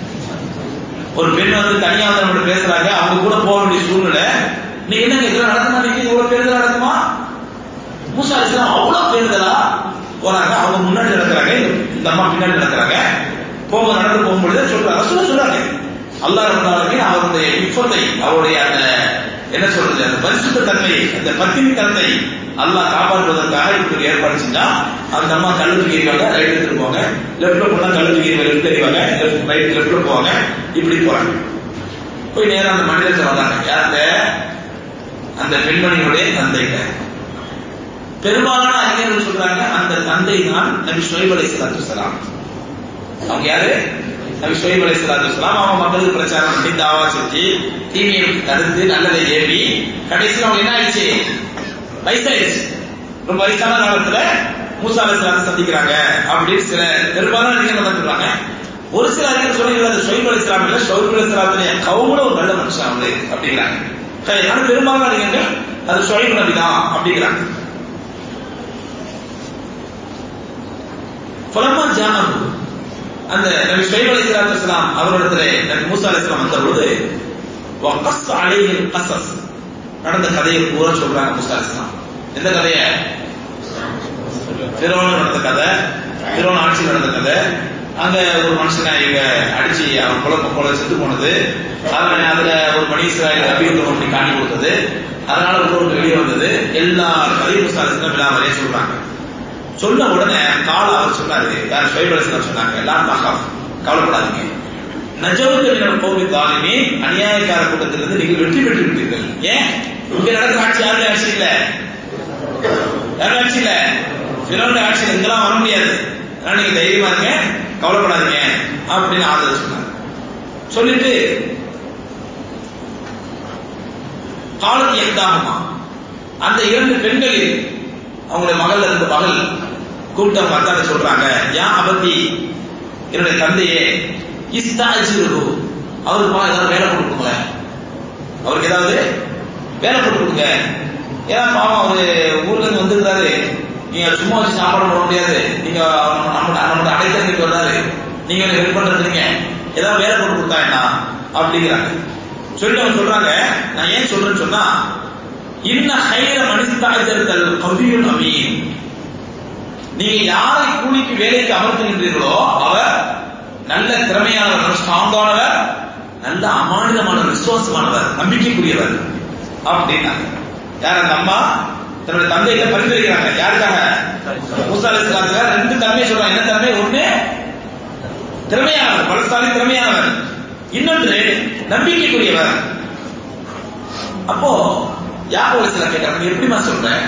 ஒரு பெண் வந்து தனியா வந்து நம்மகிட்ட பேசுறாங்க அவங்க கூட போக வேண்டிய சூழ்நிலை இன்னைக்கு என்னங்க இதெல்லாம் நடக்குமா இன்னைக்கு இவ்வளவு பேருதல் நடக்குமா மூசா இஸ்லாம் அவ்வளவு பேருதலா போறாங்க அவங்க முன்னாடி நடக்கிறாங்க இந்த அம்மா பின்னாடி நடக்கிறாங்க போக நடந்து போகும்பொழுது சொல்றாங்க சொல்ல சொல்றாங்க அல்லாஹ் ரபுல்லாலுமே அவருடைய இஃபத்தை அவருடைய அந்த என்ன சொல்றது அந்த பரிசுத்த தன்மை அந்த பத்தினி தன்மை அல்லாஹ் காப்பாற்றுவதற்காக இப்படி ஏற்பாடு செஞ்சா அந்த அம்மா கல்லு தூக்கிடுவாங்க ரைட் எடுத்துருப்பாங்க லெஃப்ட்ல போனா கல்லு தூக்கி லெஃப்ட் எறிவாங்க லெஃப்ட் ரைட் லெஃப்ட்ல போவாங்க இப்படி போறாங்க போய் நேரா அந்த மனிதத்தை வந்தாங்க யார்கிட்ட அந்த பெண்மணியுடைய தந்தைகிட்ட பெரும்பாலான அறிஞர்கள் சொல்றாங்க அந்த தந்தை தான் நபி ஷுவைப் அலைஹிஸ்ஸலாத்து வஸலாம் அவங்க யாரு நபி ஷுவைப் அலைஹிஸ்ஸலாத்து வஸலாம் அவங்க மக்களுக்கு பிரச்சாரம் பண்ணி தாவா செஞ்சு தீமையை தடுத்து நல்லதை ஏவி கடைசியில் அவங்க என்ன ஆயிடுச்சு வயசாயிடுச்சு ரொம்ப வயசான காலத்துல மூசா அலைஹிஸ்ஸலாத்தை சந்திக்கிறாங்க அப்படின்னு சில பெரும்பாலான அறிஞர்கள் தான் சொல்றாங்க ஒரு சில அறிஞர் சொல்லிக்கிறது ஷொய்ப் அலைஹிஸ்ஸலாம் இல்ல ஷொய்ப் அலைஹிஸ்ஸலாத்துடைய கவுல ஒரு நல்ல மனுஷன் அவரு அப்படிங்கிறாங்க சரி, ஆனா பெரும்பாலான அறிஞர்கள் அது ஷொய்ப் நபி தான் அப்படிங்கிறாங்க ஃபலமா ஜானஹு அந்த நபி ஷுவைப் அலைஹிஸ்ஸலாத்து வஸலாம் அவரிடத்திலே நபி மூசா அலைஹிஸ்ஸலாம் வந்த பொழுது வகஸ் அலைஹில் கஸஸ் நடந்த கதையை பூரா சொல்றாங்க மூசா அலைஹிஸ்ஸலாம் எந்த கதைய பிறவன் நடந்த கதை பிறவன் ஆட்சி நடந்த கதை அங்க ஒரு மனுஷனை இவங்க அடிச்சு அவன் கொலை கொலை செத்து போனது அவன் அதுல ஒரு மணி இஸ்ராயல் நபிகள் அப்படி காட்டி கொடுத்தது அதனால ஒரு வெளியே வந்தது எல்லா கதை புஸ்தகத்திலும் விழா வரைய சொல்றாங்க சொன்ன உடனே கால அவர் சொன்னாரு யார் ஸ்வைபரசன் சொன்னாங்க எல்லாம் மகாஃப் கவலைப்படாதீங்க நஜவுக்கு கோவி தாலிமே அநியாயக்கார கூட்டத்திலிருந்து நீங்கள் வெற்றி பெற்று விட்டீர்கள் ஏன் இங்க நடக்கிற ஆட்சி யாருடைய ஆட்சி இல்ல யாரும் ஆட்சி இல்ல பிறோட ஆட்சி இங்கெல்லாம் வர முடியாது அதனால நீங்க தைரியமா இருங்க கவலைப்படாதீங்க அப்படின்னு ஆதரவு சொன்னாங்க சொல்லிட்டு காலத்து எந்தாகுமா அந்த இரண்டு பெண்களில் அவங்களுடைய மகள் இருந்த மகள் கூட்டம் பார்த்தாங்க சொல்றாங்க யா அபத்தி என்னுடைய தந்தையே இஸ்தாஜிரு அவருக்கு ஏதாவது வேலை போட்டு கொடுங்களேன் அவருக்கு ஏதாவது வேலை போட்டு கொடுங்க ஏன்னா பாவம் அவரு ஊர்ல இருந்து வந்திருக்காரு நீங்க சும்மா வச்சு சாப்பாடு போட முடியாது நீங்க நம்ம நம்ம அடைத்தறிக்கு வர்றாரு நீங்க ஹெல்ப் பண்றதுங்க ஏதாவது வேலை போட்டு கொடுத்தா என்ன அப்படிங்கிறாங்க சொல்லி அவங்க சொல்றாங்க நான் ஏன் சொல்றேன்னு சொன்னா இன்ன ஹைர மனிதாஜர்கள் கவியுல் அமீன் நீங்க யாரை கூலிக்கு வேலைக்கு அமர்த்துகின்றீர்களோ அவர் நல்ல திறமையானவர் ஸ்ட்ராங்கானவர் நல்ல அமானிதமானவர் விசுவாசமானவர் நம்பிக்கைக்குரியவர் அப்படின்னாங்க யார் அந்த அம்மா தன்னுடைய தந்தையிட்ட பரிந்துரைக்கிறாங்க யாருக்காக மூசா அலிஸ்லாத்துல ரெண்டு தன்மை சொல்றாங்க என்ன தன்மை ஒண்ணு திறமையானவர் பலசாலி திறமையானவர் இன்னொன்று நம்பிக்கைக்குரியவர் அப்போ யாக்கோ அலிஸ்லாம் கேட்டாங்க நீ எப்படிமா சொல்றேன்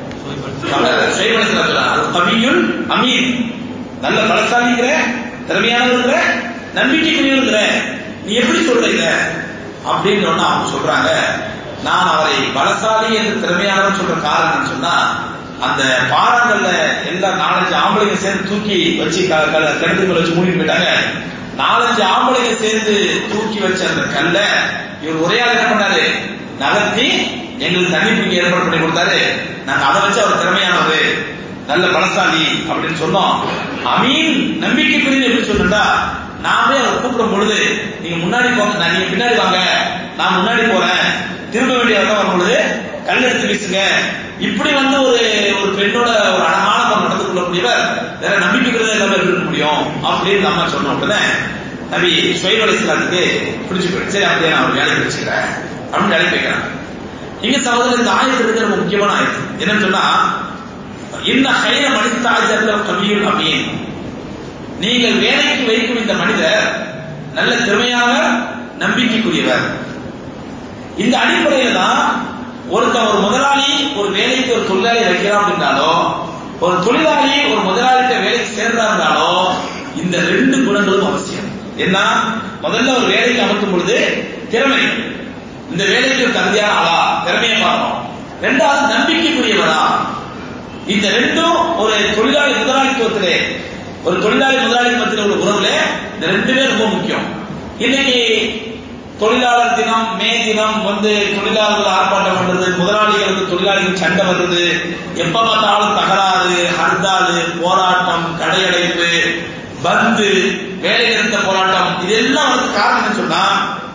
கவியுள் அமீன் நல்ல பலசாலிங்கிற திறமையானவங்கிற நம்பிக்கைக்குரியவங்கிற நீ எப்படி சொல்ற இத அப்படின்னு சொன்னா அவங்க சொல்றாங்க நான் அவரை பலசாலி என்று திறமையானவர் சொல்ற காரணம் சொன்னா அந்த பாறாங்கல்ல எல்லா நாலஞ்சு ஆம்பளைங்க சேர்ந்து தூக்கி வச்சு கிணத்துக்குள்ள வச்சு மூடிட்டு போயிட்டாங்க நாலஞ்சு ஆம்பளைங்க சேர்ந்து தூக்கி வச்ச அந்த கல்ல இவர் ஒரே ஆள் என்ன பண்ணாரு நகர்த்தி எங்களுக்கு தண்ணி பிடிக்க ஏற்பாடு பண்ணி கொடுத்தாரு நாங்க அதை வச்சு அவர் திறமையானவர் நல்ல பலசாலி அப்படின்னு சொன்னோம் அமீன் நம்பிக்கைக்குரிய எப்படி சொன்னா நான் போய் அவர் கூப்பிடும் பொழுது நீங்க முன்னாடி போங்க நான் நீங்க பின்னாடி வாங்க நான் முன்னாடி போறேன் திரும்ப வேண்டிய இடம் வரும் பொழுது கல் எடுத்து வீசுங்க இப்படி வந்து ஒரு ஒரு பெண்ணோட ஒரு அழகான ஒரு நடந்து கொள்ளக்கூடியவர் வேற நம்பிக்கைக்குரியதா எல்லாமே இருக்க முடியும் அப்படின்னு நம்ம சொன்ன உடனே நபி சுவைல் அலிஸ்லாத்துக்கு பிடிச்சு போயிடுச்சு சரி அப்படியே நான் ஒரு வேலைக்கு வச்சுக்கிறேன் அப்படின்னு வேலைக்கு வைக்கிறாங்க இங்க சகோதரர் இந்த ஆயத்து இருக்கு ரொம்ப முக்கியமான ஆயத்து என்னன்னு சொன்னா இந்த ஹைர மனிதாஜர்ல கவியுள் அமீன் நீங்கள் வேலைக்கு வைக்கும் இந்த மனிதர் நல்ல திறமையானவர் நம்பிக்கைக்குரியவர் இந்த அடிப்படையில தான் ஒருத்தன் ஒரு முதலாளி ஒரு வேலைக்கு ஒரு தொழிலாளி வைக்கிறான் அப்படின்னாலோ ஒரு தொழிலாளி ஒரு முதலாளிட்ட வேலைக்கு சேர்றா இருந்தாலோ இந்த ரெண்டு குணங்களும் அவசியம் என்ன முதல்ல ஒரு வேலைக்கு அமர்த்தும் பொழுது திறமை இந்த வேலைக்கு ஒரு தகுதியான ஆளா திறமையை பார்க்கணும் ரெண்டாவது நம்பிக்கைக்குரியவரா இந்த ரெண்டும் ஒரு தொழிலாளி முதலாளித்துவத்திலே ஒரு தொழிலாளி முதலாளித்துவத்தில் உள்ள உறவுல இந்த ரெண்டுமே ரொம்ப முக்கியம் இன்னைக்கு தொழிலாளர் தினம் மே தினம் வந்து தொழிலாளர்கள் ஆர்ப்பாட்டம் பண்றது முதலாளிகளுக்கு தொழிலாளிகள் சண்டை வர்றது எப்ப பார்த்தாலும் தகராறு ஹர்தாலு போராட்டம் கடையடைப்பு பந்து வேலை நிறுத்த போராட்டம் இதெல்லாம் வந்து காரணம் என்ன சொன்னா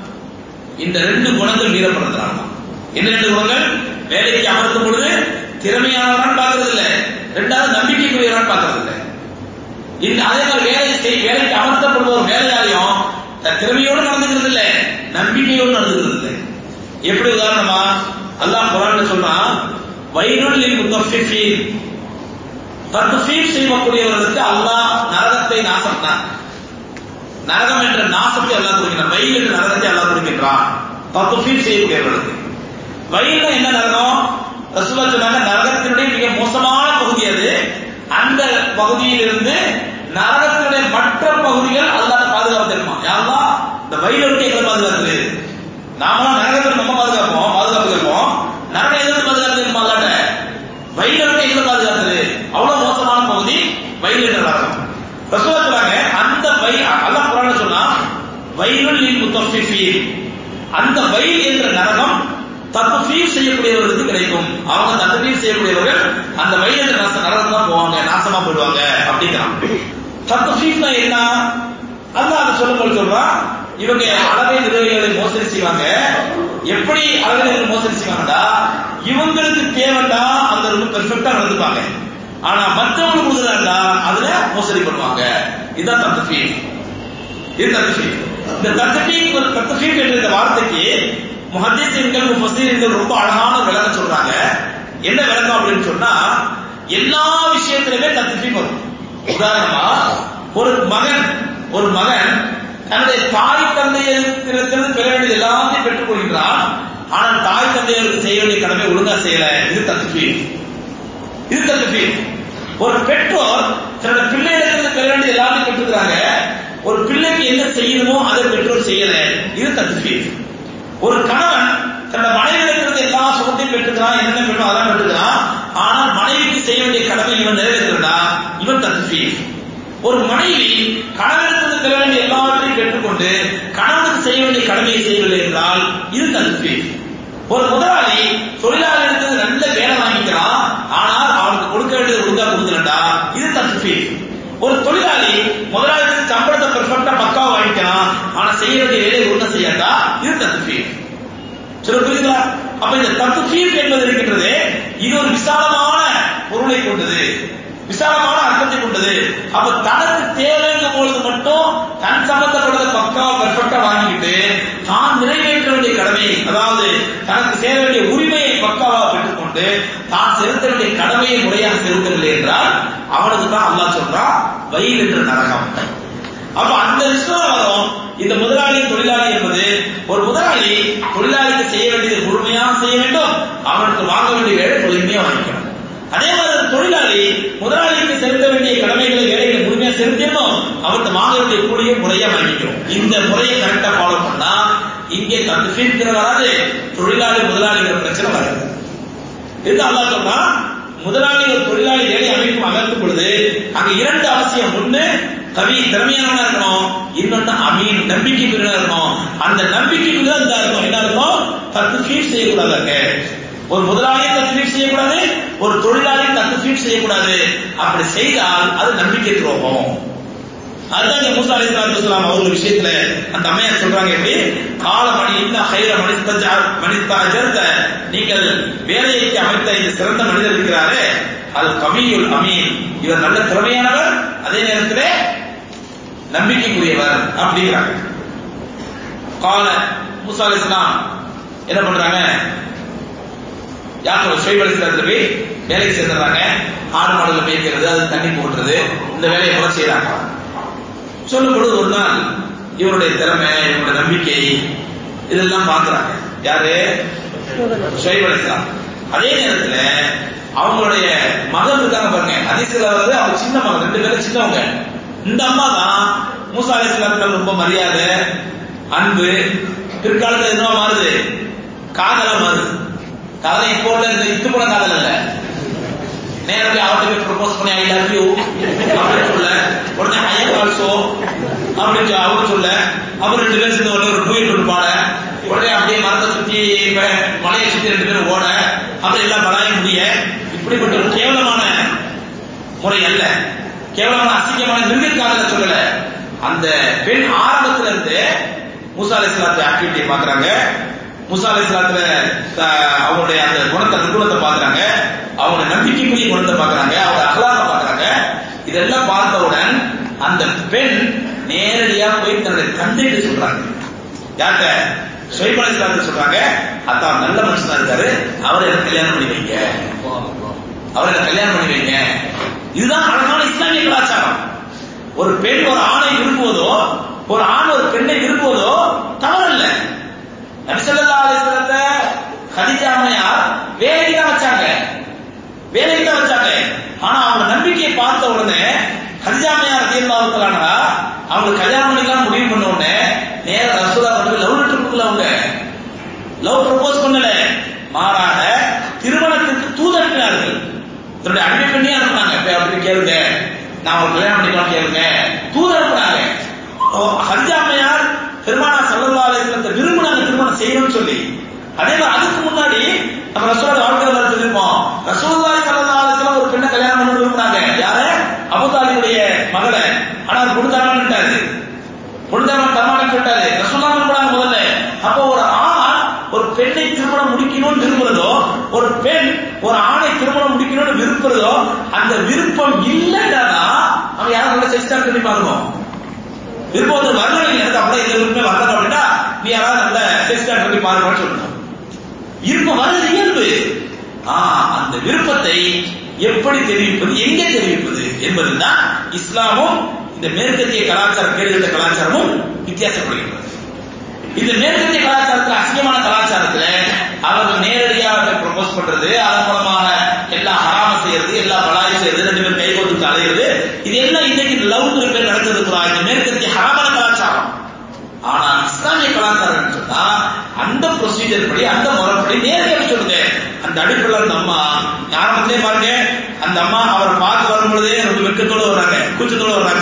இந்த ரெண்டு குணங்கள் மீறப்படுறதுனால தான் என்ன ரெண்டு குணங்கள் வேலைக்கு அமர்த்தும் பொழுது திறமையானவரான் பார்க்கறது இல்ல ரெண்டாவது நம்பிக்கைக்குரியவரான் பார்க்கறது இல்ல இந்த அதே மாதிரி வேலை செய் வேலைக்கு அமர்த்தப்படுற ஒரு வேலையாலையும் தன் திறமையோடு நடந்துக்கிறது இல்ல நம்பிக்கையோடு நடந்துக்கிறது இல்ல எப்படி உதாரணமா அல்லாஹ் குரான்ல சொல்றான் வைருள்ளில் முத்தஃபிஃபீன் தத்ஃபீப் செய்யக்கூடியவர்களுக்கு அல்லாஹ் நரகத்தை நாசம் நரகம் என்ற நாசத்தை அல்லாஹ் கொடுக்கிறான் வயல் என்ற நரகத்தை அல்லாஹ் கொடுக்கின்றான் தத்ஃபீப் செய்யக்கூடியவர்களுக்கு வயல்ல என்ன நரகம் ரசூலா சொன்னாங்க நரகத்தினுடைய மிக மோசமான பகுதி அது அந்த பகுதியில் இருந்து நரகத்தினுடைய மற்ற பகுதிகள் அல்லாத பாதுகாப்பு தெரியுமா யாரெல்லாம் இந்த வயலை விட்டு எங்களை பாதுகாக்குது நாம நரகத்தில் நம்ம பாதுகாப்போம் பாதுகாப்பு கேட்போம் நரகம் எதிர்த்து பாதுகாப்பு தெரியுமா அல்லாட்ட வயலை விட்டு எங்களை பாதுகாக்குது அவ்வளவு மோசமான பகுதி வயல் என்ற நரகம் ரசூலா சொன்னாங்க அந்த வயல் அல்லாஹ் குரான சொன்னா வயலுள் முத்தஃபிஃபீன் அந்த வயல் என்ற நரகம் தத்துஃபீர் செய்யக்கூடியவர்களுக்கு கிடைக்கும் அவங்க தத்துஃபீர் செய்யக்கூடியவர்கள் அந்த வயது நாச நரகம் தான் போவாங்க நாசமா போயிடுவாங்க அப்படிங்கிறான் தத்துஃபீர்னா என்ன அல்லாஹ் அதை சொல்லும்போது சொல்றான் இவங்க அளவை நிறுவனங்களை மோசடி செய்வாங்க எப்படி அளவை நிறுவனம் மோசடி செய்வாங்கடா இவங்களுக்கு தேவைண்டா அந்த ரொம்ப பெர்ஃபெக்டா நடந்துப்பாங்க ஆனா மத்தவங்க கொடுக்குறாங்களா அதுல மோசடி பண்ணுவாங்க இதுதான் தத்துஃபீல் இது தத்துஃபீல் இந்த தத்துஃபீல் தத்துஃபீல் என்ற இந்த வார்த்தைக்கு முஹத்திசீன்கள் முஃபஸீன்கள் ரொம்ப அழகான விளக்கம் சொல்றாங்க என்ன விளக்கம் அப்படின்னு சொன்னா எல்லா விஷயத்திலுமே தத்துஃபீல் வரும் உதாரணமா ஒரு மகன் ஒரு மகன் தன்னுடைய தாய் தந்தையரிடத்திலிருந்து பெற வேண்டியது எல்லாத்தையும் பெற்றுக் கொள்கிறான் ஆனால் தாய் தந்தையருக்கு செய்ய வேண்டிய கடமை ஒழுங்கா செய்யல இது தத்துஃபீல் இது தத்துஃபீல் ஒரு பெற்றோர் தன்னோட பிள்ளையிடத்திலிருந்து பெற வேண்டியது எல்லாத்தையும் பெற்றுக்கிறாங்க ஒரு பிள்ளைக்கு என்ன செய்யணுமோ அதை பெற்றோர் செய்யல இது தத்துஃபீல் ஒரு கணவன் தன்னோட மனைவியிடத்திலிருந்து எல்லா சுகத்தையும் பெற்றுக்கிறான் என்னென்ன வேணும் அதான் பெற்றுக்கிறான் ஆனால் மனைவிக்கு செய்ய வேண்டிய கடமை இவன் நிறைவேற்றா இவன் தத்துஃபீல் ஒரு மனைவி கணவனிடத்திலிருந்து பெற வேண்டிய எல்லாவற்றையும் பெற்றுக்கொண்டு கணவனுக்கு செய்ய வேண்டிய கடமையை செய்யவில்லை என்றால் இது தத்துஃபீல் ஒரு முதலாளி தொழிலாளர்களுக்கு நல்ல வேலை வாங்கிக்கிறான் ஆனால் அவனுக்கு கொடுக்க வேண்டியது ஒழுங்கா கொடுக்கலடா இது தத்துஃபீல் ஒரு தொழிலாளி முதலாளிக்கு சம்பளத்தை பெர்ஃபெக்டா பக்காவா வாங்கிக்கிறான் ஆனா செய்ய வேண்டிய வேலையை ஒழுங்கா செய்யாட்டா இது தத்துஃபீல் சொல்ல புரியுதா அப்ப இந்த தத்துஃபீல் என்பது இருக்கின்றது இது ஒரு விசாலமான பொருளை கொண்டது விசாலமான அர்த்தத்தை கொண்டது அப்ப தனக்கு தேவைங்கும் பொழுது மட்டும் தன் சம்பந்தப்பட்டதை பக்காவா பெர்ஃபெக்டா வாங்கிக்கிட்டு தான் நிறைவேற்ற வேண்டிய கடமை அதாவது தனக்கு சேர வேண்டிய உரிமையை பக்காவா பெற்றுக்கொண்டு தான் செலுத்த வேண்டிய கடமையை முறையாக செலுத்தவில்லை என்றால் அவனுக்கு தான் அல்லாஹ் சொல்றான் வயல் என்ற நரகம் அப்ப அந்த விஷயம் வரும் இந்த முதலாளி தொழிலாளி என்பது ஒரு முதலாளி தொழிலாளிக்கு செய்ய வேண்டியது முழுமையாக செய்ய வேண்டும் அவனுக்கு வாங்க வேண்டிய வேலை முழுமையா வாங்கிக்கணும் அதே மாதிரி ஒரு தொழிலாளி முதலாளிக்கு செலுத்த வேண்டிய கடமைகளை வேலைகளை முழுமையா செலுத்திடணும் அவர்கிட்ட வாங்க வேண்டிய கூலியை முறையா வாங்கிக்கணும் இந்த முறையை கரெக்டா ஃபாலோ பண்ணா இங்கே தந்து ஃபீல்கிற வராது தொழிலாளி முதலாளிங்கிற பிரச்சனை வராது இது அல்லாஹ் சொன்னா முதலாளி ஒரு தொழிலாளி வேலை அமைக்கும் அமர்த்தும் பொழுது அங்க இரண்டு அவசியம் ஒண்ணு கவி திறமையானவனா இருக்கணும் இன்னொன்னு அமீன் நம்பிக்கைக்குரியவனா இருக்கணும் அந்த நம்பிக்கைக்குள்ள இந்த அர்த்தம் என்ன இருக்கும் தத்து ஃபீட் செய்யக்கூடாது ஒரு முதலாளியை தத்து ஃபீட் செய்யக்கூடாது ஒரு தொழிலாளியை தத்து ஃபீட் செய்யக்கூடாது அப்படி செய்தால் அது நம்பிக்கை துரோகம் அதுதான் இங்க மூசா அலைஹிஸ்ஸலாத்து வஸலாம் அவங்க விஷயத்துல அந்த அம்மையார் சொல்றாங்க எப்படி கால மணி இன்ன ஹைர மனிஸ்தஜா மனிஸ்தஜர்த நீங்கள் வேலைக்கு அமைத்த இந்த சிறந்த மனிதர் இருக்கிறாரே அது கவியுல் அமீன் இவர் நல்ல திறமையானவர் அதே நேரத்தில் நம்பிக்கைக்குரியவர் அப்படிங்கிறாங்க கால மூசா அலைஹிஸ்ஸலாம் என்ன பண்றாங்க யாக்கோ ஷுவைப் அலைஹிஸ்ஸலாத்துல போய் வேலைக்கு சேர்ந்துறாங்க ஆடு மாடுல மேய்க்கிறது அது தண்ணி போடுறது இந்த வேலையை கூட செய்யறாங்க சொல்லும் பொழுது ஒரு நாள் இவருடைய திறமை இவருடைய நம்பிக்கை இதெல்லாம் பாக்குறாங்க யாரு ஷுவைப் அலைஹிஸ்ஸலாம் அதே நேரத்துல அவங்களுடைய மகன் இருக்காங்க பாருங்க அதிசல வந்து அவங்க சின்ன மகன் ரெண்டு பேரும் சின்னவங்க இந்த அம்மா தான் மூசா அலைஹிஸ்ஸலாம் ரொம்ப மரியாதை அன்பு பிற்காலத்துல என்னவா மாறுது காதலா மாறுது காதலை இப்போ உள்ள இந்த இத்து போன காதல் இல்ல நேரடி அவர்கிட்ட போய் ப்ரொபோஸ் பண்ணி ஐ லவ் யூ அப்படின்னு சொல்ல உடனே ஐ எம் ஆல்சோ அப்படின்னு சொல்லி அவரு சொல்ல அவர் ரெண்டு பேரும் சேர்ந்து உடனே ஒரு டூயட் ஒன்று பாட உடனே அப்படியே மரத்தை சுத்தி ம- மலையை சுத்தி ரெண்டு பேரும் ஓட அப்புறம் எல்லாம் பலாயும் முடிய இப்படிப்பட்ட ஒரு கேவலமான முறை அல்ல கேவலமான அசிங்கமான நிர்ணயிக்காதல சொல்லல அந்த பெண் ஆரம்பத்துல இருந்து மூசா அலைஹிஸ்ஸலாத்து ஆக்டிவிட்டியை பாக்குறாங்க மூசா அலைஹிஸ்ஸலாத்துல த- அவங்களுடைய அந்த குணத்தை நற்குணத்தை பாக்குறாங்க அவங்க நம்பிக்கைக்குரிய குணத்தை பாக்குறாங்க அவங்க அகலாக பாக்குறாங்க இதெல்லாம் பார்த்தவுடன் அந்த பெண் நேரடியா போய் தன்னுடைய தந்தைகிட்ட சொல்றாங்க யார்கிட்ட ஷுவைப் அலைஹிஸ்ஸலாத்து சொல்றாங்க அத்தான் நல்ல மனுஷனா இருக்காரு அவரை எனக்கு கல்யாணம் பண்ணி வைங்க அவரை எனக்கு கல்யாணம் பண்ணி வைங்க இதுதான் அழகான இஸ்லாமிய கலாச்சாரம் ஒரு பெண் ஒரு ஆணை விரும்புவதோ ஒரு ஆண் ஒரு பெண்ணை விரும்புவதோ தவறல்ல நபிசல்லா அலிஸ்லத்தை கதிஜா அம்மையார் வேலைக்கு தான் வச்சாங்க வேலைக்கு தான் வச்சாங்க ஆனா அவங்க நம்பிக்கையை பார்த்த உடனே கதிஜா அம்மையார் ரதியல்லாஹு அவங்க கல்யாணம் பண்ணிக்கலாம் முடிவு பண்ண உடனே நேர ரசூலா கொண்டு லவ் லெட்டர் கொடுக்கல அவங்க லவ் ப்ரப்போஸ் பண்ணல மாறாக திருமணத்திற்கு தூது அனுப்பினார்கள் தன்னுடைய அடிமை பண்ணி அனுப்புனாங்க இப்ப அப்படி கேளுங்க நான் ஒரு கல்யாணம் பண்ணிக்கலாம் கேளுங்க தூது அனுப்புனாங்க ஓ, ஹஜ்ஜா அம்மையார் பெருமானா சல்லல்லா அலைஹிஸ்ஸலத்தை விரும்பினாங்க திருமணம் செய்யணும்னு சொல்லி அதே மாதிரி அதுக்கு முன்னாடி நம்ம ரசூலோட வாழ்க்கை வரலாறு சொல்லியிருப்போம் ரசூலுல்லாஹி ஸல்லல்லாஹு அலைஹி வஸல்லம் ஒரு பெண்ணை கல்யாணம் பண்ண விரும்பினாங்க யார அபூதாலிபுடைய மகளை ஆனா அவர் கொடுத்தாங்கன்னுட்டாரு பொழுதாமன் தரமாட்டேன்னு சொல்லிட்டாரு ரசூல்லா விரும்புறாங்க முதல்ல அப்போ ஒரு ஆண் ஒரு பெண்ணை திருமணம் முடிக்கணும்னு விரும்புறதோ ஒரு பெண் ஒரு ஆணை திருமணம் முடிக்கணும்னு விரும்புறதோ அந்த விருப்பம் இல்லைன்னா அவன் யாரும் நல்ல செக்ஸ்டாக் பண்ணி பார்க்கணும் விருப்பம் வந்து வரல நீங்க எனக்கு அப்படியே இந்த விருப்பமே வரல அப்படின்னா நீ யாராவது நல்ல செக்ஸ்டாக் பண்ணி பாருங்கன்னு சொல்லணும் விருப்பம் வர்றது இயல்பு ஆ அந்த விருப்பத்தை எப்படி தெரிவிப்பது எங்கே தெரிவிப்பது என்பதுதான் இஸ்லாமும் இந்த மேற்கத்திய கலாச்சாரம் கேடுகட்ட கலாச்சாரமும் வித்தியாசப்படுகிறது இந்த மேற்கத்திய கலாச்சாரத்துல அசிங்கமான கலாச்சாரத்துல அவர்கள் நேரடியாக ப்ரொபோஸ் பண்றது அதன் மூலமாக எல்லா ஹராம செய்யறது எல்லா பலாய் செய்யறது ரெண்டு பேரும் கை கொடுத்து அலையிறது இது எல்லாம் இன்னைக்கு லவ் பேர் நடக்கிறது இந்த மேற்கத்திய ஹராமான கலாச்சாரம் ஆனா இஸ்லாமிய கலாச்சாரம் சொன்னா அந்த ப்ரொசீஜர் படி அந்த முறைப்படி நேரடியாக சொல்லுங்க அந்த அடிப்படையில் அந்த அம்மா ஆரம்பத்திலே பாருங்க அந்த அம்மா அவர் பார்த்து வரும் பொழுதே ரொம்ப வெக்கத்தோட வர்றாங்க கூச்சத்தோட வர்றாங்க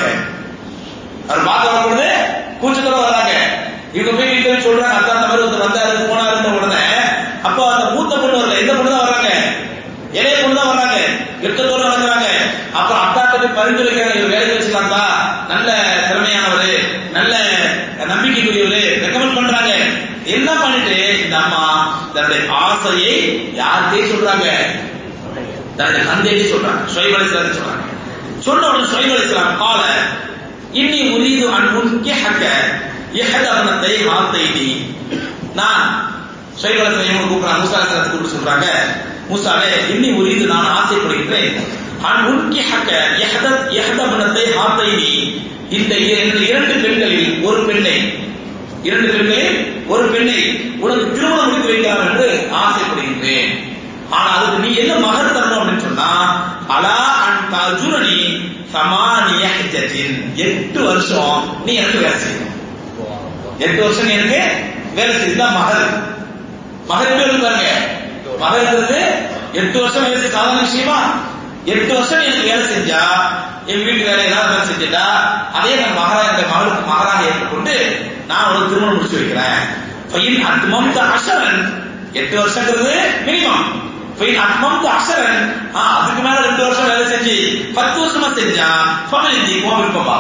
அவர் பார்த்து வரும் பொழுது கூச்சத்தோட வர்றாங்க இவங்க போய் வீட்டுல போய் சொல்றாங்க அதான் அந்த மாதிரி ஒருத்தர் வந்தாரு போனாருந்த உடனே அப்போ அந்த மூத்த பொண்ணு வரல எந்த பொண்ணு தான் வர்றாங்க இளைய பொண்ணு தான் வர்றாங்க வெக்கத்தோட நடக்கிறாங்க அப்புறம் அத்தாட்ட போய் பரிந்துரைக்கிறாங்க இவர் வேலைக்கு வச்சுக்கலாம்ப்பா நல்ல திறமையானவர் நல்ல நம்பிக்கைக்குரியவர் ரெக்கமெண்ட் பண்றாங்க என்ன பண்ணிட்டு இந்த அம்மா தன்னுடைய ஆசையை யார்கிட்டயே சொல்றாங்க தன்னுடைய தந்தையே சொல்றாங்க சுவைப் அலிஸ்லாம் சொல்றாங்க சொன்ன உடனே சுவைப் அலிஸ்லாம் கால இன்னி உரீது அன் முன்கே ஹக்க இஹதவனத்தை ஹாத்தைனி நான் சுவைப் அலிஸ்லாம் இவங்க கூப்பிடுறாங்க மூசா அலிஸ்லாம் கூப்பிட்டு சொல்றாங்க மூசாவே இன்னி உரீது நான் ஆசைப்படுகின்றேன் அன் முன்கே ஹக்க இஹதத் இஹதவனத்தை ஹாத்தைனி இந்த இந்த இரண்டு பெண்களில் ஒரு பெண்ணை இரண்டு பெண்களில் ஒரு பெண்ணை உனக்கு திருமணம் முடித்து வைக்கலாம் என்று ஆசைப்படுகின்றேன் ஆனா அதுக்கு நீ என்ன மகர் தரணும் அப்படின்னு சொன்னா அலா அன் தஜுரணி சமானிய ஹஜ்ஜத்தின் எட்டு வருஷம் நீ எனக்கு வேலை செய்யணும் எட்டு வருஷம் நீ எனக்கு வேலை செய்யுதான் மகர் மகர் எப்படி இருக்கு பாருங்க மகருங்கிறது எட்டு வருஷம் வேலை செய்ய சாதாரண விஷயமா எட்டு வருஷம் நீ எனக்கு வேலை செஞ்சா என் வீட்டு வேலை ஏதாவது வேலை செஞ்சுட்டா அதே நான் மகரா இந்த மகளுக்கு மகராக ஏற்றுக்கொண்டு நான் உனக்கு திருமணம் முடிச்சு வைக்கிறேன் ஃபைன் அத்மம் அஷரன் எட்டு வருஷங்கிறது மினிமம் ஃபைன் அத்மம் அஷரன் ஆ அதுக்கு மேல ரெண்டு வருஷம் வேலை செஞ்சு பத்து வருஷமா செஞ்சா ஃபமிலி நீ போ விருப்பமா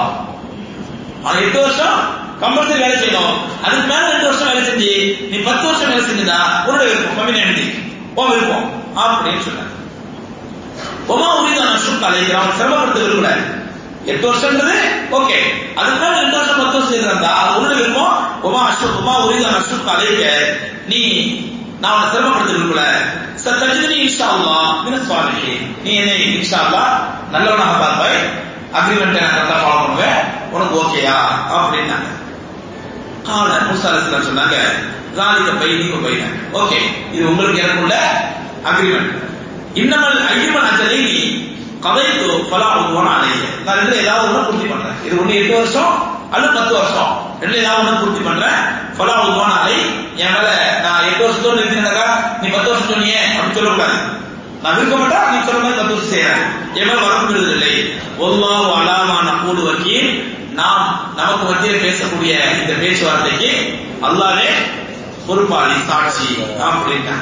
ஆனா எட்டு வருஷம் கம்பல்சரி வேலை செய்யணும் அதுக்கு மேல ரெண்டு வருஷம் வேலை செஞ்சு நீ பத்து வருஷம் வேலை செஞ்சதா உன்னோட விருப்பம் ஃபமிலி எழுதி போ விருப்பம் அப்படின்னு சொன்னாங்க ஒமா உரிதான் அசுக் அலைகிறான் அவன் சிரமப்படுத்த விரும்பல எட்டு வருஷம்ன்றது ஓகே அதுக்கு மேல ரெண்டு வருஷம் பத்து வருஷம் இருந்தா அது உன்னோட விருப்பம் ஒமா அசுக் ஒமா உரிதான் அசுக் அலைக நீ நான் உன்னை சிரமப்படுத்த விரும்பல சத்தஜினி இன்ஷா அல்லாஹ் மின சாலிஹின் நீ என்னை இன்ஷா அல்லாஹ் நல்லவனாக பார்ப்பாய் அக்ரிமெண்ட் நான் நல்லா ஃபாலோ பண்ணுவேன் உனக்கு ஓகேயா அப்படின்னாங்க கால மூசா அலிஸ்லாம் சொன்னாங்க ராலிக பைனி பைன ஓகே இது உங்களுக்கு எனக்குள்ள அக்ரிமெண்ட் இன்னமல் ஐயமன் அஜலை நீ கதைத்து பலா உருவான அலைய நான் ரெண்டு ஏதாவது ஒண்ணு பூர்த்தி பண்றேன் இது ஒண்ணு எட்டு வருஷம் அல்லது பத்து வருஷம் ரெண்டு ஏதாவது ஒண்ணு பூர்த்தி பண்றேன் பலா உருவான அலை என் மேல நான் எட்டு வருஷத்தோடு நிறுத்தினக்கா நீ பத்து வருஷம் சொன்னியே அப்படின்னு சொல்லக்கூடாது நான் விருப்பப்பட்டா நீ சொல்ற மாதிரி பத்து வருஷம் செய்யறேன் என் மேல வரப்படுறது இல்லை ஒல்லாஹு அலாமா நகூடு வக்கீல் நாம் நமக்கு மத்தியில் பேசக்கூடிய இந்த பேச்சுவார்த்தைக்கு அல்லாவே பொறுப்பாளி சாட்சி அப்படின்ட்டாங்க